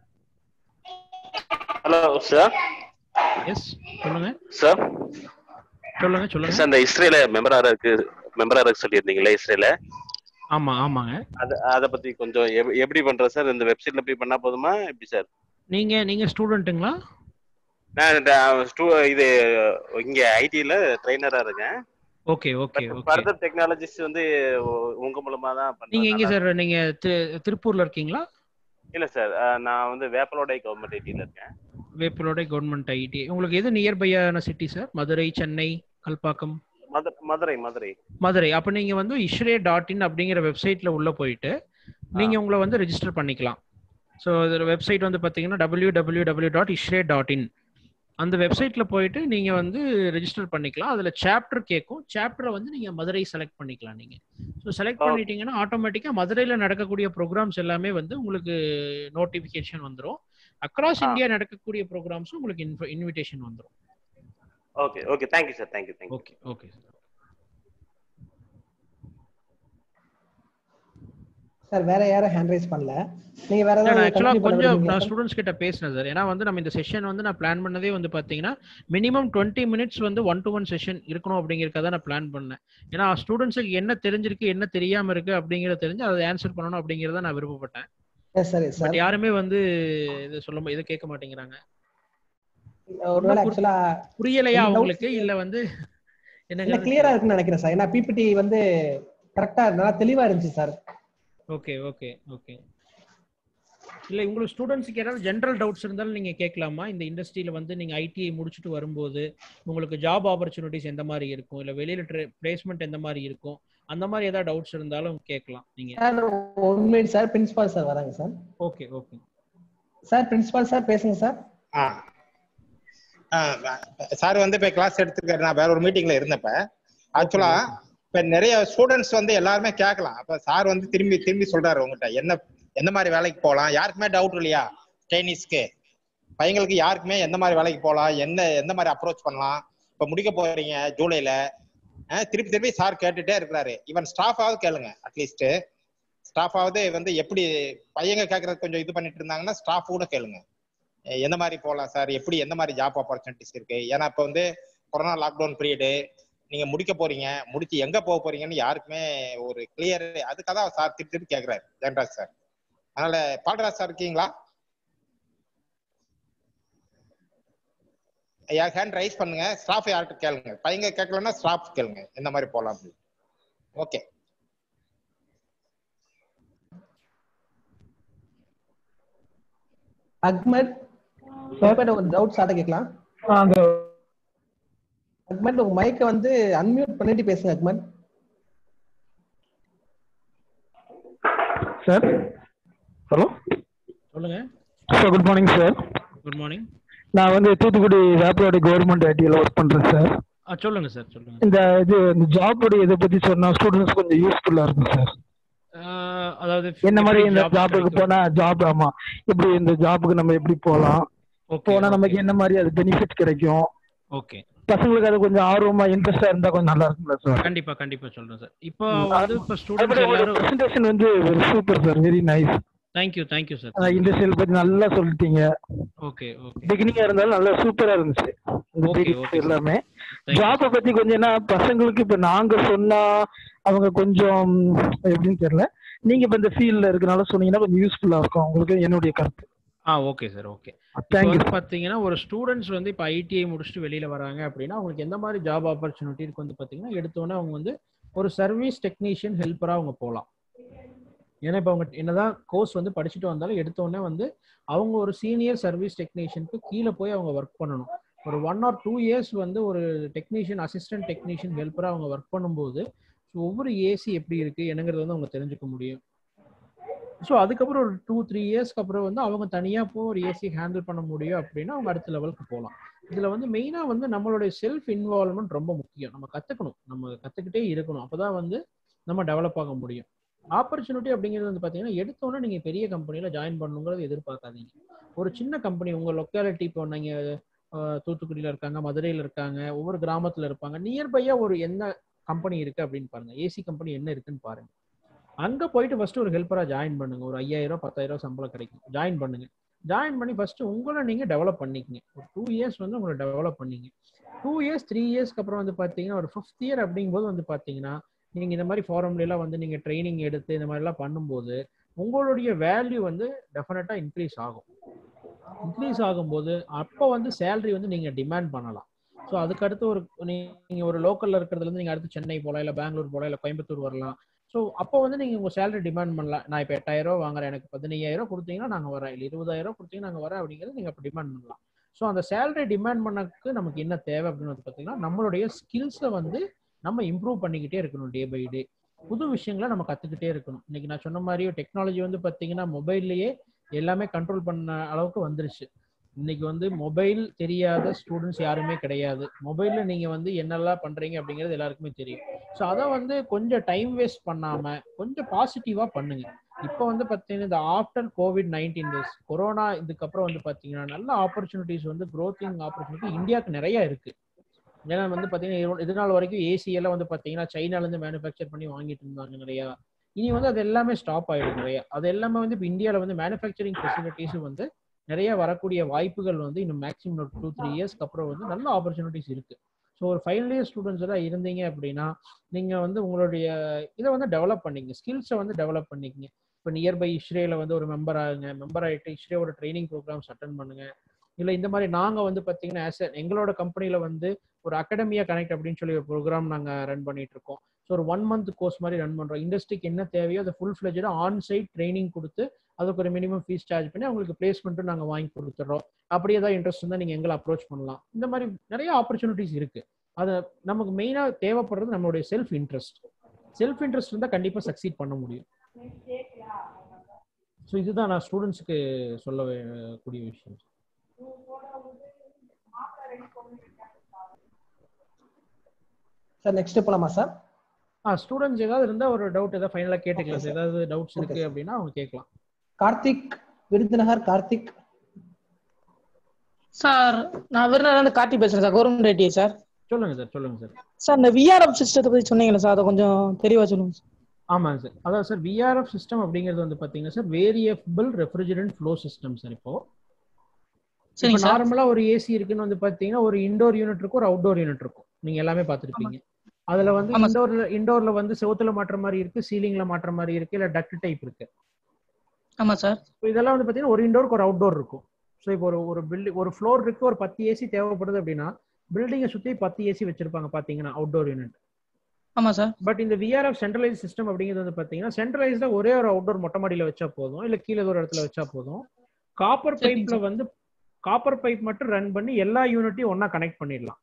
hello sir Yes. சொல்லுங்க sir சொல்லுங்க சொல்லுங்க sir இந்த இஸ்ரேல மெம்பரா இருக்கு மெம்பரா இருக்கு சொல்லியிருந்தீங்களே இஸ்ரேல ஆமா ஆமாங்க அது அதை பத்தி கொஞ்சம் எப்- எப்படி பண்றது சார் இந்த வெப்சைட்ல போய் பண்ணா போதுமா எப்படி சார் நீங்க நீங்க ஸ்டூடெண்ட்டுங்களா நான் இந்த, stu- இது இங்க ஐடில ட்ரைனரா இருக்கேன் okay okay okay further technologies வந்து உ- உங்க மூலமா தான் நீங்க எங்க பண்றேன் சார் நீங்க தி- திருப்பூர்ல இருக்கீங்களா இல்ல சார் நான் வந்து வேப்பலோடை கவர்மெண்ட் ஐடில இருக்கேன் வேப்பிலோடை கவர்மெண்ட் ஐடி உங்களுக்கு எது நியர்பையான சிட்டி சார் மதுரை சென்னை கல்பாக்கம் மதுரை மதுரை மதுரை மதுரை அப்போ நீங்க வந்து இஸ்ரே டாட் இன் அப்படிங்கிற வெப்சைட்ல உள்ள போயிட்டு நீங்க உங்களை வந்து ரெஜிஸ்டர் பண்ணிக்கலாம் ஸோ இதோட வெப்சைட் வந்து பார்த்தீங்கன்னா W W W dot ISHRAE dot in அந்த வெப்சைட்ல போயிட்டு நீங்க வந்து ரெஜிஸ்டர் பண்ணிக்கலாம் அதுல சாப்டர் கேட்கும் சாப்டரை வந்து நீங்க மதுரை செலக்ட் பண்ணிக்கலாம் நீங்க ஸோ செலக்ட் Okay. பண்ணிட்டீங்கன்னா ஆட்டோமேட்டிக்கா மதுரையில நடக்கக்கூடிய ப்ரோக்ராம்ஸ் எல்லாமே வந்து உங்களுக்கு நோட்டிபிகேஷன் வந்துடும் அக்ராஸ் ஆ. இந்தியா நடக்கக்கூடிய ப்ரோக்ராம்ஸும் உங்களுக்கு இன்விடேஷன் வந்துடும் okay okay thank you sir thank you thank you okay okay sir வேற யாரும் ஹேண்ட் ரைஸ் பண்ணல நீங்க வேற நான் ஏதாவது ஆக்சுவலா continue பண்ண கொஞ்சம் விரும்புறீங்களா நான் sir? ஸ்டூடெண்ட்ஸ் கிட்ட பேசினேன் சார் ஏன்னா வந்து நம்ம இந்த செஷன் வந்து நான் பிளான் பண்ணதே வந்து பாத்தீங்கன்னா மினிமம் டுவெண்ட்டி மினிட்ஸ் வந்து ஒன் டு ஒன் செஷன் இருக்கணும் அப்படிங்கறத நான் பிளான் பண்ணேன் ஏன்னா ஸ்டூடெண்ட்ஸுக்கு என்ன தெரிஞ்சிருக்கு என்ன தெரியாம இருக்கு அப்படிங்கறத தெரிஞ்சு அதை ஆன்சர் பண்ணணும் அப்படிங்கறத நான் விருப்பப்பட்டேன் Yes, sir, yes, sir. But யாருமே வந்து இது சொல்ல இதை கேட்க மாட்டேங்கிறாங்க ஒருவேளை புரி- ஆக்சுவலா புரியலையா இந்த doubts அவங்களுக்கு இல்ல வந்து இல்ல என்னங்க கிளியரா இருக்குன்னு நினைக்கிறேன் சார் ஏன்னா பிபிடி வந்து கரெக்டா நல்லா தெளிவா இருந்துச்சு சார் ஓகே ஓகே ஓகே இல்ல உங்களுக்கு ஸ்டூடெண்ட்ஸ்க்கு ஏதாவது ஜென்ரல் டவுட்ஸ் இருந்தாலும் நீங்க கேட்கலாமா இந்த இண்டஸ்ட்ரியில வந்து நீங்க ஐடிஐ முடிச்சுட்டு வரும்போது உங்களுக்கு ஜாப் ஆப்பர்ச்சுனிட்டிஸ் எந்த மாதிரி இருக்கும் இல்ல வெளியில பிளேஸ்மெண்ட் எந்த மாதிரி இருக்கும் அந்த மாதிரி ஏதாவது டவுட்ஸ் இருந்தாலும் கேட்கலாம் நீங்க sir one minute sir principal sir வராங்க sir okay okay sir principal sir பேசுங்க சார் ஆ சார் வந்து இப்ப கிளாஸ் எடுத்துருக்காரு நான் வேற ஒரு மீட்டிங்ல இருந்தப்ப ஆக்சுவலா இப்ப நிறைய ஸ்டூடெண்ட்ஸ் வந்து எல்லாருமே கேட்கலாம் அப்ப சார் வந்து திரும்பி திரும்பி சொல்றாரு உங்ககிட்ட என்ன எந்த மாதிரி வேலைக்கு போகலாம் யாருக்குமே டவுட் இல்லையா ட்ரைனிஸ்க்கு பையங்களுக்கு யாருக்குமே எந்த மாதிரி வேலைக்கு போகலாம் என்ன எந்த மாதிரி அப்ரோச் பண்ணலாம் இப்ப முடிக்க போறீங்க ஜூலைல அஹ் திருப்பி திருப்பி சார் கேட்டுட்டே இருக்கிறாரு ஈவன் ஸ்டாஃபாவது கேளுங்க அட்லீஸ்ட் ஸ்டாஃபாவது வந்து எப்படி பையங்க கேட்கறது கொஞ்சம் இது பண்ணிட்டு இருந்தாங்கன்னா ஸ்டாஃப் கூட கேளுங்க அஹ் எந்த மாதிரி போகலாம் சார் எப்படி எந்த மாதிரி ஜாப் ஆப்பர்ச்சுனிட்டிஸ் இருக்கு ஏன்னா இப்போ வந்து கொரோனா லாக்டவுன் பீரியடு நீங்க முடிக்க போறீங்க முடிச்சு எங்க போக போறீங்கன்னு யாருக்குமே ஒரு கிளியர் அதுக்காக தான் சார் திருப்பி திருப்பி கேட்கிறாரு ஜெயராஜ் சார் அதனால பால்ராஜ் சார் இருக்கீங்களா ஐயா ஹேண்ட் ரைஸ் பண்ணுங்க ஸ்டாஃப் யார்கிட்ட கேளுங்க பையங்க கேட்கலன்னா ஸ்டாஃப் கேளுங்க எந்த மாதிரி போகலாம் அப்படின்னு ஓகே அக்மட் அக்மட் ஒரு டவுட் சார்ட்ட கேட்கலாம் அக்மட் உங்க மைக்கை வந்து அன்மியூட் பண்ணிட்டு பேசுங்க அக்மட் சார் ஹலோ சொல்லுங்க sir good morning sir good morning நான் வந்து தூத்துக்குடி வேப்பரோட கவர்மெண்ட் ஐடியில் ஒர்க் பண்ணுறேன் சார் சொல்லுங்க சார் சொல்லுங்க இந்த இது இந்த ஜாபோட இதை பத்தி சொன்னா ஸ்டூடெண்ட்ஸ் கொஞ்சம் யூஸ்ஃபுல்லா இருக்கும் சார் ஆஹ் அதாவது என்ன மாதிரி எப்படி இந்த jobs ஜாபுக்கு கிடைக்கும்? போனா ஜாப் ஆமா இப்படி இந்த ஜாபுக்கு நம்ம எப்படி போலாம் Okay, போனா okay. நமக்கு என்ன மாதிரி அது பெனிஃபிட் கிடைக்கும் ஓகே பசங்களுக்கு அது கொஞ்சம் ஆர்வமா இன்ட்ரெஸ்டா இருந்தா கொஞ்சம் நல்லா இருக்கும்ல சார் கண்டிப்பா கண்டிப்பா சொல்றேன் சார் இப்போ ம், வந்து இப்போ ஸ்டூடெண்ட்ஸ் அதுபடி உங்களோட எல்லாரும் பிரசன்டேஷன் வந்து super sir very nice thank you thank you sir industrial பத்தி நல்லா சொல்லிட்டீங்க ஓகே ஓகே பிகினிங்கா இருந்தாலும் நல்லா சூப்பரா இருந்துச்சு இந்த Okay, details okay. எல்லாமே Thank you, ஜாப பத்தி கொஞ்சம் என்ன பசங்களுக்கு இப்ப நாங்க சொன்னா அவங்க கொஞ்சம் எப்படின்னு தெரியல நீங்க இப்ப இந்த ஃபீல்ட்ல இருக்கனால சொன்னீங்கன்னா கொஞ்சம் யூஸ்ஃபுல்லா இருக்கும் உங்களுக்கு என்னுடைய கருத்து ஆ ஓகே சார் ஓகே இப்போ தேங்க்யூ வந்து பார்த்தீங்கன்னா ஒரு ஸ்டூடெண்ட்ஸ் வந்து இப்போ ஐடிஐ முடிச்சுட்டு வெளியில வராங்க அப்படின்னா அவங்களுக்கு எந்த மாதிரி ஜாப் ஆப்பர்ச்சுனிட்டி இருக்கு வந்து பார்த்தீங்கன்னா எடுத்தோன்னே அவங்க வந்து ஒரு சர்வீஸ் டெக்னீஷியன் ஹெல்ப்பராக அவங்க போகலாம் ஏன்னா இப்போ அவங்க என்னதான் கோர்ஸ் வந்து படிச்சுட்டு வந்தாலும் எடுத்தோடனே வந்து அவங்க ஒரு சீனியர் சர்வீஸ் டெக்னீஷியனுக்கு கீழே போய் அவங்க ஒர்க் பண்ணணும் ஒரு ஒன் ஆர் டூ இயர்ஸ் வந்து ஒரு டெக்னீஷியன் அசிஸ்டன்ட் டெக்னீஷியன் ஹெல்ப்பராக அவங்க ஒர்க் பண்ணும்போது ஸோ ஒவ்வொரு ஏசி எப்படி இருக்கு என்னங்கிறது வந்து அவங்க தெரிஞ்சுக்க முடியும் ஸோ அதுக்கப்புறம் ஒரு டூ த்ரீ இயர்ஸ்க்கு அப்புறம் வந்து அவங்க தனியாக போய் ஒரு ஏசி ஹேண்டில் பண்ண முடியும் அப்படின்னா அவங்க அடுத்த லெவலுக்கு போகலாம் இதில் வந்து மெயினாக வந்து நம்மளுடைய செல்ஃப் இன்வால்மெண்ட் ரொம்ப முக்கியம் நம்ம கற்றுக்கணும் நம்ம கற்றுக்கிட்டே இருக்கணும் அப்போ தான் வந்து நம்ம டெவலப் ஆக முடியும் ஆப்பர்ச்சுனிட்டி அப்படிங்கிறது வந்து பார்த்தீங்கன்னா எடுத்தோன்னே நீங்கள் பெரிய கம்பெனியில் ஜாயின் பண்ணணுங்கிறது எதிர்பார்க்காதீங்க ஒரு சின்ன கம்பெனி உங்கள் லொக்காலிட்டி இப்போ நீங்கள் தூத்துக்குடியில் இருக்காங்க மதுரையில் இருக்காங்க ஒவ்வொரு கிராமத்தில் இருப்பாங்க நியர்பையாக ஒரு என்ன கம்பெனி இருக்குது அப்படின்னு பாருங்கள் ஏசி கம்பெனி என்ன இருக்குன்னு பாருங்க அங்கே போயிட்டு ஃபர்ஸ்ட் ஒரு ஹெல்ப்பராக ஜாயின் பண்ணுங்க ஒரு ஐயாயிரம் பத்தாயிரம் சம்பளம் கிடைக்கும் ஜாயின் பண்ணுங்க ஜாயின் பண்ணி ஃபர்ஸ்ட் உங்களை நீங்கள் டெவலப் பண்ணிக்கங்க ஒரு டூ இயர்ஸ் வந்து உங்களை டெவலப் பண்ணிங்க டூ இயர்ஸ் த்ரீ இயர்ஸ்க்கு அப்புறம் வந்து பார்த்தீங்கன்னா ஒரு ஃபிஃப்த் இயர் அப்படிங்கும்போது வந்து பார்த்தீங்கன்னா நீங்கள் இந்த மாதிரி ஃபார்ம்லாம் வந்து நீங்கள் ட்ரைனிங் எடுத்து இந்த மாதிரிலாம் பண்ணும்போது உங்களுடைய வேல்யூ வந்து டெஃபினட்டாக இன்க்ரீஸ் ஆகும் இன்க்ரீஸ் ஆகும்போது அப்போ வந்து சேலரி வந்து நீங்கள் டிமாண்ட் பண்ணலாம் ஸோ அதுக்கடுத்து ஒரு நீங்கள் ஒரு லோக்கலில் இருக்கிறதுலேருந்து நீங்கள் அடுத்து சென்னை போகலாம் இல்லை பெங்களூர் போகலாம் இல்லை கோயம்புத்தூர் வரலாம் ஸோ அப்போ வந்து நீங்கள் உங்கள் சேலரி டிமாண்ட் பண்ணலாம் நான் இப்போ எட்டாயிரம் ரூபா வாங்குறேன் எனக்கு பதினையாயிரம் கொடுத்தீங்கன்னா நாங்கள் வரேன் இல்லை இருபதாயிரம் கொடுத்தீங்கன்னா நாங்கள் வரேன் அப்படிங்கிறது நீங்கள் அப்போ டிமாண்ட் பண்ணலாம் ஸோ அந்த சேலரி டிமாண்ட் பண்ணக்கு நமக்கு என்ன தேவை அப்படின்னு வந்து பார்த்தீங்கன்னா நம்மளுடைய ஸ்கில்ஸை வந்து நம்ம இம்ப்ரூவ் பண்ணிக்கிட்டே இருக்கணும் டே பை டே புது விஷயங்களை நம்ம கற்றுக்கிட்டே இருக்கணும் இன்னைக்கு நான் சொன்ன மாதிரி டெக்னாலஜி வந்து பார்த்தீங்கன்னா மொபைல்லையே எல்லாமே கண்ட்ரோல் பண்ண அளவுக்கு வந்துருச்சு இன்னைக்கு வந்து மொபைல் தெரியாத ஸ்டூடெண்ட்ஸ் யாருமே கிடையாது மொபைல்ல நீங்க வந்து என்னெல்லாம் பண்றீங்க அப்படிங்கிறது எல்லாருக்குமே தெரியும் ஸோ அதை வந்து கொஞ்சம் டைம் வேஸ்ட் பண்ணாம கொஞ்சம் பாசிட்டிவா பண்ணுங்க இப்போ வந்து பார்த்தீங்கன்னா இந்த after COVID nineteen days corona இதுக்கப்புறம் வந்து பார்த்தீங்கன்னா நல்ல ஆப்பர்ச்சுனிட்டிஸ் வந்து க்ரோத்திங் ஆப்பர்ச்சுனிட்டி இந்தியாவுக்கு நிறைய இருக்கு ஏன்னா வந்து பார்த்தீங்கன்னா இது நாள் வரைக்கும் ஏசி எல்லாம் வந்து பார்த்தீங்கன்னா சைனாலேருந்து மேனுஃபேக்சர் பண்ணி வாங்கிட்டு இருந்தாங்க நிறையா இனி வந்து அது எல்லாமே ஸ்டாப் ஆயிடும் நிறைய அது எல்லாமே வந்து இப்போ இந்தியாவில் வந்து மேனுஃபேக்சரிங் ஃபெசிலிட்டிஸும் வந்து நிறைய வரக்கூடிய வாய்ப்புகள் வந்து இன்னும் மேக்ஸிமம் ஒரு டூ த்ரீ இயர்ஸ்க்கு அப்புறம் வந்து நல்ல ஆப்பர்ச்சுனிட்டிஸ் இருக்கு ஸோ ஒரு ஃபைனல் இயர் ஸ்டூடெண்ட்ஸ் எல்லாம் இருந்தீங்க அப்படின்னா நீங்க வந்து உங்களுடைய இதை வந்து டெவலப் பண்ணிங்க ஸ்கில்ஸை வந்து டெவலப் பண்ணிக்கங்க இப்போ நியர்பை இஸ்ரேல வந்து ஒரு மெம்பர் ஆகுங்க மெம்பர் ஆகிட்டு இஸ்ரேவோட ட்ரைனிங் ப்ரோக்ராம்ஸ் அட்டன் பண்ணுங்க இல்லை இந்த மாதிரி நாங்கள் வந்து பார்த்தீங்கன்னா ஆஸ் எங்களோட கம்பெனியில் வந்து ஒரு அகாடமியா கனெக்ட் அப்படின்னு சொல்லி ஒரு ப்ரோக்ராம் நாங்கள் ரன் பண்ணிட்டு இருக்கோம் ஸோ ஒரு ஒன் மந்த் கோர்ஸ் மாதிரி ரன் பண்ணுறோம் இண்டஸ்ட்ரிக்கு என்ன தேவையோ அதை ஃபுல் ஃபிளஜாக ஆன் சைட் ட்ரைனிங் கொடுத்து அதுக்கு ஒரு மினிமம் ஃபீஸ் சார்ஜ் பண்ணி அவங்களுக்கு பிளேஸ்மெண்ட்டும் நாங்கள் வாங்கி கொடுத்துட்றோம் அப்படி ஏதாவது இன்ட்ரெஸ்ட் இருந்தால் நீங்கள் எங்களை அப்ரோச் பண்ணலாம் இந்த மாதிரி நிறைய ஆப்பர்ச்சுனிட்டிஸ் இருக்கு அது நமக்கு மெயினாக தேவைப்படுறது நம்மளுடைய செல்ஃப் இன்ட்ரெஸ்ட் செல்ஃப் இன்ட்ரெஸ்ட் இருந்தால் கண்டிப்பாக சக்சீட் பண்ண முடியும் ஸோ இதுதான் நான் ஸ்டூடெண்ட்ஸுக்கு சொல்ல வே- கூடிய விஷயம் சார் நெக்ஸ்ட் போலாமா சார் ஆ ஸ்டூடெண்ட்ஸ் ஏதாவது இருந்தால் ஒரு டவுட் ஏதாவது ஃபைனலாக கேட்டுக்கலாம் Okay, சார் sir. ஏதாவது டவுட்ஸ் Okay, இருக்கு sir. அப்படின்னா அவங்க கேட்கலாம் கார்த்திக் விருதுநகர் கார்த்திக் சார் நான் விருதுநகர்ல கார்த்தி பேசுறேன் சார் கவர்மெண்ட் ஐடி சார் சொல்லுங்க சார் சொல்லுங்க சார் சார் இந்த விஆர்எஃப் சிஸ்டத்தை பத்தி சொன்னீங்களா சார் அதை கொஞ்சம் தெளிவா சொல்லுங்க சார் ஆமாங்க சார் அதாவது சார் விஆர்எஃப் சிஸ்டம் அப்படிங்கிறது வந்து பார்த்தீங்கன்னா sir variable refrigerant flow system sir இப்போ சரிங்க இப்போ சார் நார்மலா ஒரு ஏசி இருக்குன்னு வந்து பாத்தீங்கன்னா ஒரு இண்டோர் யூனிட் இருக்கும் ஒரு அவுட்டோர் யூனிட் இருக்கும் நீங்க எல்லாமே பார்த்திருப்பீங்க அதுல வந்து ஆமா சார். இண்டோர்ல இண்டோர்ல வந்து செவுத்துல மாற்ற மாதிரி இருக்கு சீலிங்ல மாற்ற மாதிரி இருக்கு இல்ல டக்ட் டைப் இருக்கு ஆமா சார் இப்போ இதெல்லாம் வந்து பாத்தீங்கன்னா ஒரு இண்டோருக்கு ஒரு அவுட்டோர் இருக்கும் ஸோ இப்போ ஒரு ஒரு பில்டிங் ஒரு ஃப்ளோர் இருக்கு ஒரு பத்து ஏசி தேவைப்படுது அப்படின்னா பில்டிங்கை சுத்தி பத்து ஏசி வச்சிருப்பாங்க பாத்தீங்கன்னா அவுட்டோர் யூனிட் ஆமா சார் பட் இந்த விஆர்எஃப் சென்ட்ரலைஸ் சிஸ்டம் அப்படிங்கிறது வந்து பாத்தீங்கன்னா சென்ட்ரலைஸ்டா ஒரே ஒரு அவுட்டோர் மொட்டை மாடியில வச்சா போதும் இல்ல கீழே ஒரு இடத்துல வச்சா போதும் காப்பர் சரிங்க பைப்ல வந்து காப்பர் பைப் மட்டும் ரன் பண்ணி எல்லா யூனிட்டையும் ஒண்ணா கனெக்ட் பண்ணிடலாம்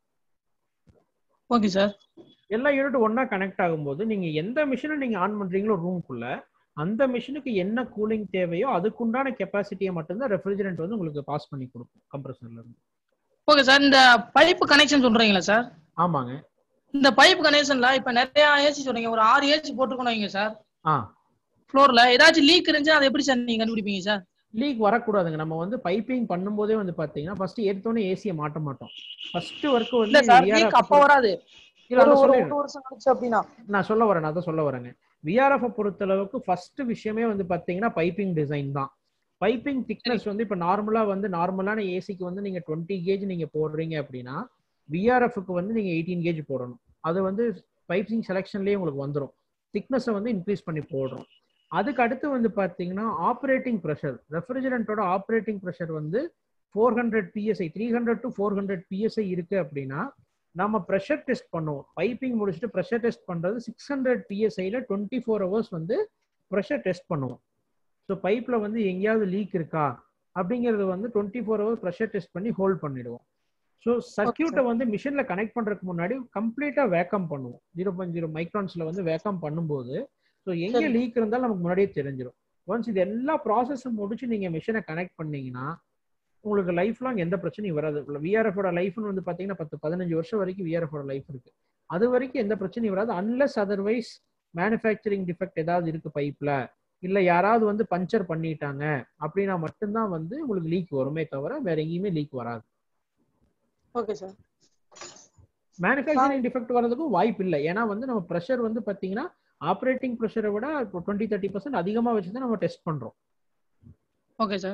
ஓகே சார் எல்லா யூனிட்டும் ஒண்ணா கனெக்ட் ஆகும்போது நீங்க எந்த மிஷினை நீங்க ஆன் பண்றீங்களோ ரூம்குள்ள அந்த மிஷினுக்கு என்ன கூலிங் தேவையோ அதுக்குண்டான கெப்பாசிட்டியை மட்டும்தான் ரெஃப்ரிஜரண்ட் வந்து உங்களுக்கு பாஸ் பண்ணி கொடுக்கும் கம்ப்ரஸர்ல இருந்து ஓகே சார் இந்த பைப் கனெக்ஷன் சொல்றீங்களா சார் ஆமாங்க இந்த பைப் கனெக்ஷன்ல இப்ப நிறைய ஏசி சொல்றீங்க ஒரு ஆறு ஏசி போட்டுருக்கணும் வைங்க சார் ஆ ஃப்ளோர்ல ஏதாச்சும் லீக் இருந்துச்சு அதை எப்படி சார் நீங்க கண்டுபிடிப்பீங்க சார் லீக் வரக்கூடாதுங்க நம்ம வந்து பைப்பிங் பண்ணும்போதே வந்து பாத்தீங்கன்னா ஃபர்ஸ்ட் எடுத்தோடனே ஏசியை மாட்ட மாட்டோம் ஃபர்ஸ்ட் ஒர்க் இல்ல வந்து சார் VRF லீக் அப்ப வராது இல்ல, ஒரு அதான் ஒரு சொல்லிடுறேன். ஒரு வருஷம் கழிச்சு அப்படின்னா நான் சொல்ல வரேன் நான் தான் சொல்ல வரேங்க விஆர்எஃப் பொறுத்த அளவுக்கு ஃபர்ஸ்ட் விஷயமே வந்து பாத்தீங்கன்னா பைப்பிங் டிசைன் தான் பைப்பிங் திக்னஸ் வந்து இப்ப நார்மலா வந்து நார்மலான ஏசிக்கு வந்து நீங்க டுவெண்ட்டி கேஜ் நீங்க போடுறீங்க அப்படின்னா விஆர்எஃப்க்கு வந்து நீங்க எயிட்டீன் கேஜ் போடணும் அது வந்து பைப்பிங் செலெக்ஷன்லயே உங்களுக்கு வந்துடும் திக்னஸை வந்து இன்க்ரீஸ் பண்ணி போடுறோம் அதுக்கு அடுத்து வந்து பாத்தீங்கன்னா ஆப்ரேட்டிங் ப்ரெஷர் ரெஃப்ரிஜரண்டோட ஆப்ரேட்டிங் ப்ரெஷர் வந்து four hundred PSI three hundred to four hundred PSI இருக்கு அப்படின்னா நம்ம ப்ரெஷர் டெஸ்ட் பண்ணுவோம் பைப்பிங் முடிச்சுட்டு ப்ரெஷர் டெஸ்ட் பண்றது சிக்ஸ் ஹண்ட்ரட் பிஎஸ்ஐல டுவெண்ட்டி ஃபோர் ஹவர்ஸ் வந்து ப்ரெஷர் டெஸ்ட் பண்ணுவோம் ஸோ பைப்ல வந்து எங்கேயாவது லீக் இருக்கா அப்படிங்கிறது வந்து twenty four hours pressure test பண்ணி ஹோல்ட் பண்ணிடுவோம் ஸோ சர்க்கியூட்டை வந்து மிஷின்ல கனெக்ட் பண்றதுக்கு முன்னாடி கம்ப்ளீட்டா வேக்கம் பண்ணுவோம் ஜீரோ பாயிண்ட் ஜீரோ மைக்ரான்ஸ்ல வந்து வேக்கம் பண்ணும்போது ஸோ எங்க சரி. லீக் இருந்தாலும் நமக்கு முன்னாடியே தெரிஞ்சிடும் ஒன்ஸ் இது எல்லா ப்ராசஸும் முடிச்சு நீங்க மிஷினை கனெக்ட் பண்ணீங்கன்னா உங்களுக்கு லைஃப் லாங் எந்த பிரச்சனையும் வராது விஆர்எஃபோட லைஃப்னு வந்து பாத்தீங்கன்னா பத்து பதினஞ்சு வருஷம் வரைக்கும் விஆர்எஃபோட லைஃப் இருக்கு அது வரைக்கும் எந்த பிரச்சனையும் வராது அன்லெஸ் அதர்வைஸ் மேனுஃபேக்சரிங் டிஃபெக்ட் ஏதாவது இருக்கு பைப்ல இல்ல யாராவது வந்து பஞ்சர் பண்ணிட்டாங்க அப்படின்னா மட்டும்தான் வந்து உங்களுக்கு லீக் வருமே தவிர வேற எங்கேயுமே லீக் வராது ஓகே சார் மேனுஃபேக்சரிங் டிஃபெக்ட் வரதுக்கும் வாய்ப்பு இல்லை ஏன்னா வந்து நம்ம ப்ரெஷர் வந்து பாத்தீங்கன்னா ஆப்ரேட்டிங் ப்ரெஷரை விட டுவெண்ட்டி தேர்ட்டி பர்சன்ட் அதிகமா வச்சு தான் நம்ம டெஸ்ட் பண்றோம் ஓகே சார்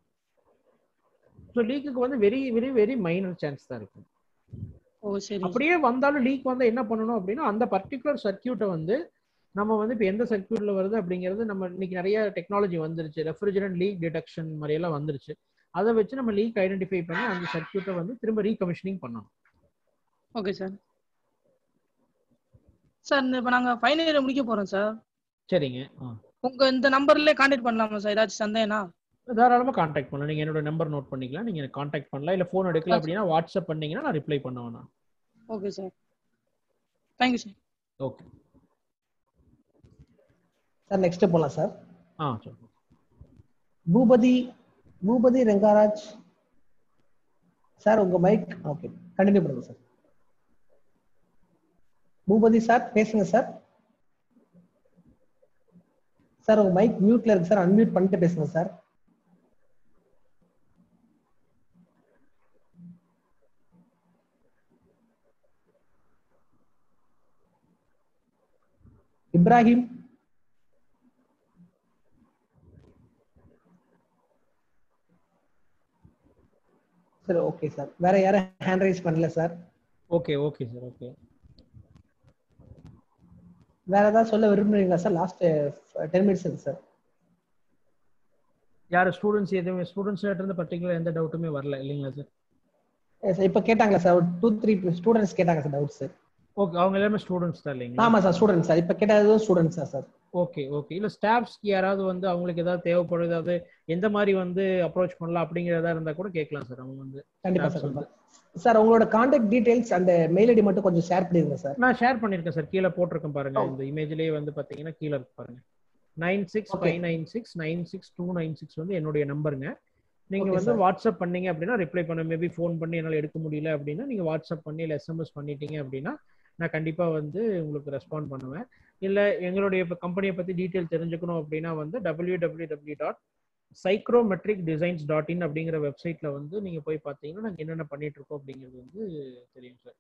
ஸோ லீக்குக்கு வந்து very very very minor chance தான் இருக்கு ஓ சரி அப்படியே வந்தாலும் லீக் வந்தா என்ன பண்ணணும் அப்படின்னா அந்த பர்டிகுலர் சர்க்கியூட்டை வந்து நம்ம வந்து இப்போ எந்த சர்க்கியூட்ல வருது அப்படிங்கிறது நம்ம இன்னைக்கு நிறைய டெக்னாலஜி வந்துருச்சு ரெஃப்ரிஜரண்ட் லீக் டிடெக்ஷன் மாதிரி எல்லாம் வந்துருச்சு அதை வச்சு நம்ம லீக் ஐடென்டிஃபை பண்ணி அந்த சர்க்கியூட்டை வந்து திரும்ப ரீகமிஷனிங் பண்ணணும் ஓகே சார் சார் இந்த இப்போ நாங்கள் ஃபைனல் இயர் முடிக்க போகிறோம் சார் சரிங்க ஆ. உங்க இந்த நம்பர்லயே கான்டாக்ட் பண்ணலாமா சார் ஏதாச்சும் சந்தேகம்னா தாராளமாக காண்டாக்ட் பண்ணலாம் நீங்கள் என்னோட நம்பர் நோட் பண்ணிக்கலாம் நீங்கள் எனக்கு காண்டாக்ட் பண்ணலாம் இல்லை ஃபோன் எடுக்கல அப்படின்னா வாட்ஸ்அப் பண்ணீங்கன்னா நான் ரிப்ளை பண்ண வேணாம் okay sir thank you sir okay sir next போலாம் சார் ஆ சொல்லுங்க பூபதி பூபதி ரெங்காராஜ் சார் உங்க மைக் ஓகே கண்டினியூ பண்ணுங்க சார் பூபதி சார் பேசுங்க சார் சார் உங்க மைக் மியூட்ல இருக்கு சார் அன்மியூட் பண்ணிட்டு பேசுங்க sir Ibrahim sir okay sir வேற யாரும் ஹேண்ட் ரைஸ் பண்ணல sir okay okay sir okay வேற ஏதாவது சொல்ல விரும்புறீங்களா சார் லாஸ்ட் டென் மினிட்ஸ் இருக்கு சார் யார் ஸ்டூடெண்ட்ஸ் எதுவுமே ஸ்டூடெண்ட்ஸ் இருந்து பர்டிகுலர் எந்த டவுட்டுமே வரல இல்லைங்களா சார் சார் இப்போ கேட்டாங்களா சார் டூ த்ரீ ஸ்டூடெண்ட்ஸ் கேட்டாங்க சார் டவுட்ஸ் ஓகே அவங்க எல்லாமே ஸ்டூடெண்ட்ஸ் தான் இல்லைங்களா ஆமா சார் ஸ்டூடெண்ட்ஸ் சார் இப்போ கேட்டதும் ஸ்டூடெண்ட்ஸ் தான் சார் ஓகே ஓகே இல்ல ஸ்டாஃப்ஸ்க்கு யாராவது வந்து அவங்களுக்கு ஏதாவது தேவைப்படும் ஏதாவது எந்த மாதிரி வந்து அப்ரோச் பண்ணலாம் அப்படிங்கிறதா இருந்தா கூட கேட்கலாம் சார் அவங்க வந்து கண்டிப்பா staffs சார் வந்து. சார் உங்களோட கான்டாக்ட் டீடைல்ஸ் அந்த மெயில் ஐடி மட்டும் கொஞ்சம் ஷேர் பண்ணிருங்க சார் நான் ஷேர் பண்ணிருக்கேன் சார் கீழே போட்டிருக்கேன் பாருங்க Oh. இந்த இமேஜ்லயே வந்து பாத்தீங்கன்னா கீழே இருக்கு பாருங்க nine six Okay. Five nine six nine six two nine six வந்து என்னுடைய நம்பருங்க நீங்க Okay, வந்து sir. வாட்ஸ்அப் பண்ணீங்க அப்படின்னா ரிப்ளை பண்ண மேபி ஃபோன் பண்ணி என்னால எடுக்க முடியல அப்படின்னா நீங்க வாட்ஸ்அப் பண்ணி இல்லை எஸ்எம்எஸ் பண்ணிட்டீங்க அப்படின்னா நான் கண்டிப்பா வந்து உங்களுக்கு ரெஸ்பாண்ட் பண்ணுவேன் இல்ல எங்களுடைய கம்பெனியை பத்தி டீட்டெயில் தெரிஞ்சுக்கணும் அப்படின்னா வந்து W W W dot psychrometric designs dot in அப்படிங்கிற வெப்சைட்ல வந்து நீங்க போய் பார்த்தீங்கன்னா நாங்க என்னென்ன பண்ணிட்டு இருக்கோம் அப்படிங்கிறது வந்து தெரியும் sir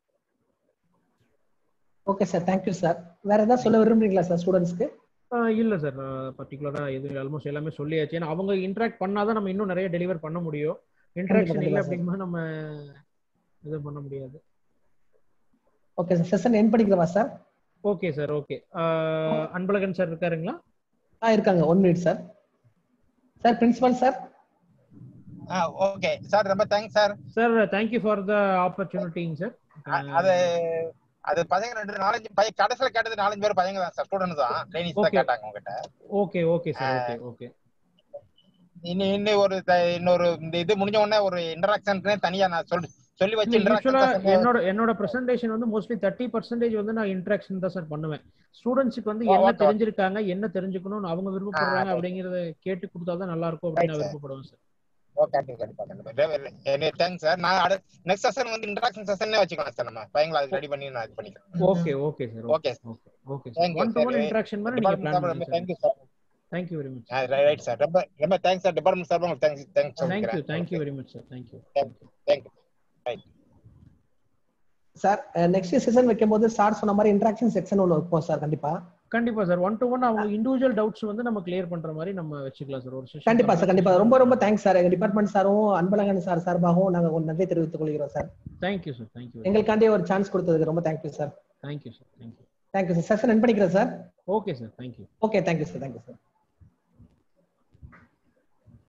okay sir thank you sir வேற ஏதாவது சொல்ல விரும்புறீங்களா சார் ஸ்டூடெண்ட்ஸ்க்கு ஆஹ் இல்ல சார் பர்டிகுலரா எதுவும் ஆல்மோஸ்ட் எல்லாமே சொல்லியாச்சு ஏன்னா அவங்க இன்ட்ராக்ட் பண்ணாதான் நம்ம இன்னும் நிறைய டெலிவர் பண்ண முடியும் இன்ட்ராக்ஷன் இல்லை கண்டிப்பா, sir. அப்படிங்கும்போது நம்ம இது பண்ண முடியாது ஓகே சார் செஷன் என் பண்ணிக்கிறவா sir okay sir okay Anbazhagan sir இருக்காருங்களா ஆ இருக்காங்க one minute sir sir principal sir okay sir ரொம்ப thanks sir sir thank you for the ஆப்பர்ச்சுனிட்டிங்க சார் அது அது பசங்க ரெண்டு நாலஞ்சு பையன் கடைசியில கேட்டது நாலஞ்சு பேர் பசங்க தான் சார் ஸ்டூடெண்ட்ஸ் தான் ட்ரைனிஸ் தான் Okay. கேட்டாங்க உங்ககிட்ட okay okay sir okay okay இன்னும் இன்னும் ஒரு த- இன்னொரு இந்த இது முடிஞ்ச உடனே ஒரு இன்டராக்ஷனுக்குனே தனியா நான் சொல்லி சொல்லி வச்சு யூஸ்வலா இன்டராக்ஷன் என்னோட என்னோட பிரசன்டேஷன் வந்து மோஸ்ட்லி தேர்ட்டி பர்சன்டேஜ் வந்து நான் இன்ட்ராக்ஷன் தான் சார் பண்ணுவேன் ஸ்டூடெண்ட்ஸுக்கு வந்து ஓ, என்ன okay. தெரிஞ்சிருக்காங்க என்ன தெரிஞ்சுக்கணும்னு அவங்க விருப்பப்படுறாங்க right. அப்படிங்கறத கேட்டு கொடுத்தா தான் நல்லா இருக்கும் அப்படின்னு நான் Right, sir. விருப்பப்படுவேன் சார் ஓ கண்டிப்பா கண்டிப்பா கண்டிப்பா தேங்க்ஸ் சார் நான் நெக்ஸ்ட் செஷன் வந்து இன்டராக்ஷன் செஷனே வச்சுக்கலாம் சார் நம்ம பையங்களை அது ரெடி பண்ணி நான் இது பண்ணிக்கிறேன் okay okay sir okay okay okay Thank you, one to sir. One interaction மாதிரி நீங்க பிளான் பண்ணுங்க thank you sir thank you very much right sir ரொம்ப ரொம்ப தேங்க்ஸ் சார் டிபார்ட்மெண்ட் சார் உங்களுக்கு thanks thanks thank you thank you very much sir thank you thank you right sir next session வைக்கும்போது sir சொன்ன மாதிரி interaction section ஒன்று வைப்போம் sir கண்டிப்பா கண்டிப்பா சார் ஒன் டு ஒன் அவங்க இண்டிவிஜுவல் டவுட்ஸ் வந்து நம்ம கிளியர் பண்ற மாதிரி நம்ம வச்சுக்கலாம் சார் ஒரு session கண்டிப்பா சார் கண்டிப்பா ரொம்ப ரொம்ப தேங்க்ஸ் சார் எங்க டிபார்ட்மெண்ட் சாரும் அன்பழகன் சார் சார்பாகவும் நாங்க ஒரு நன்றி தெரிவித்துக் கொள்கிறோம் sir thank you sir thank you எங்களுக்காண்டி ஒரு சான்ஸ் கொடுத்ததுக்கு ரொம்ப thank you sir thank you sir thank you thank you sir session end பண்ணிக்கிறேன் sir okay sir thank you okay thank you sir thank you sir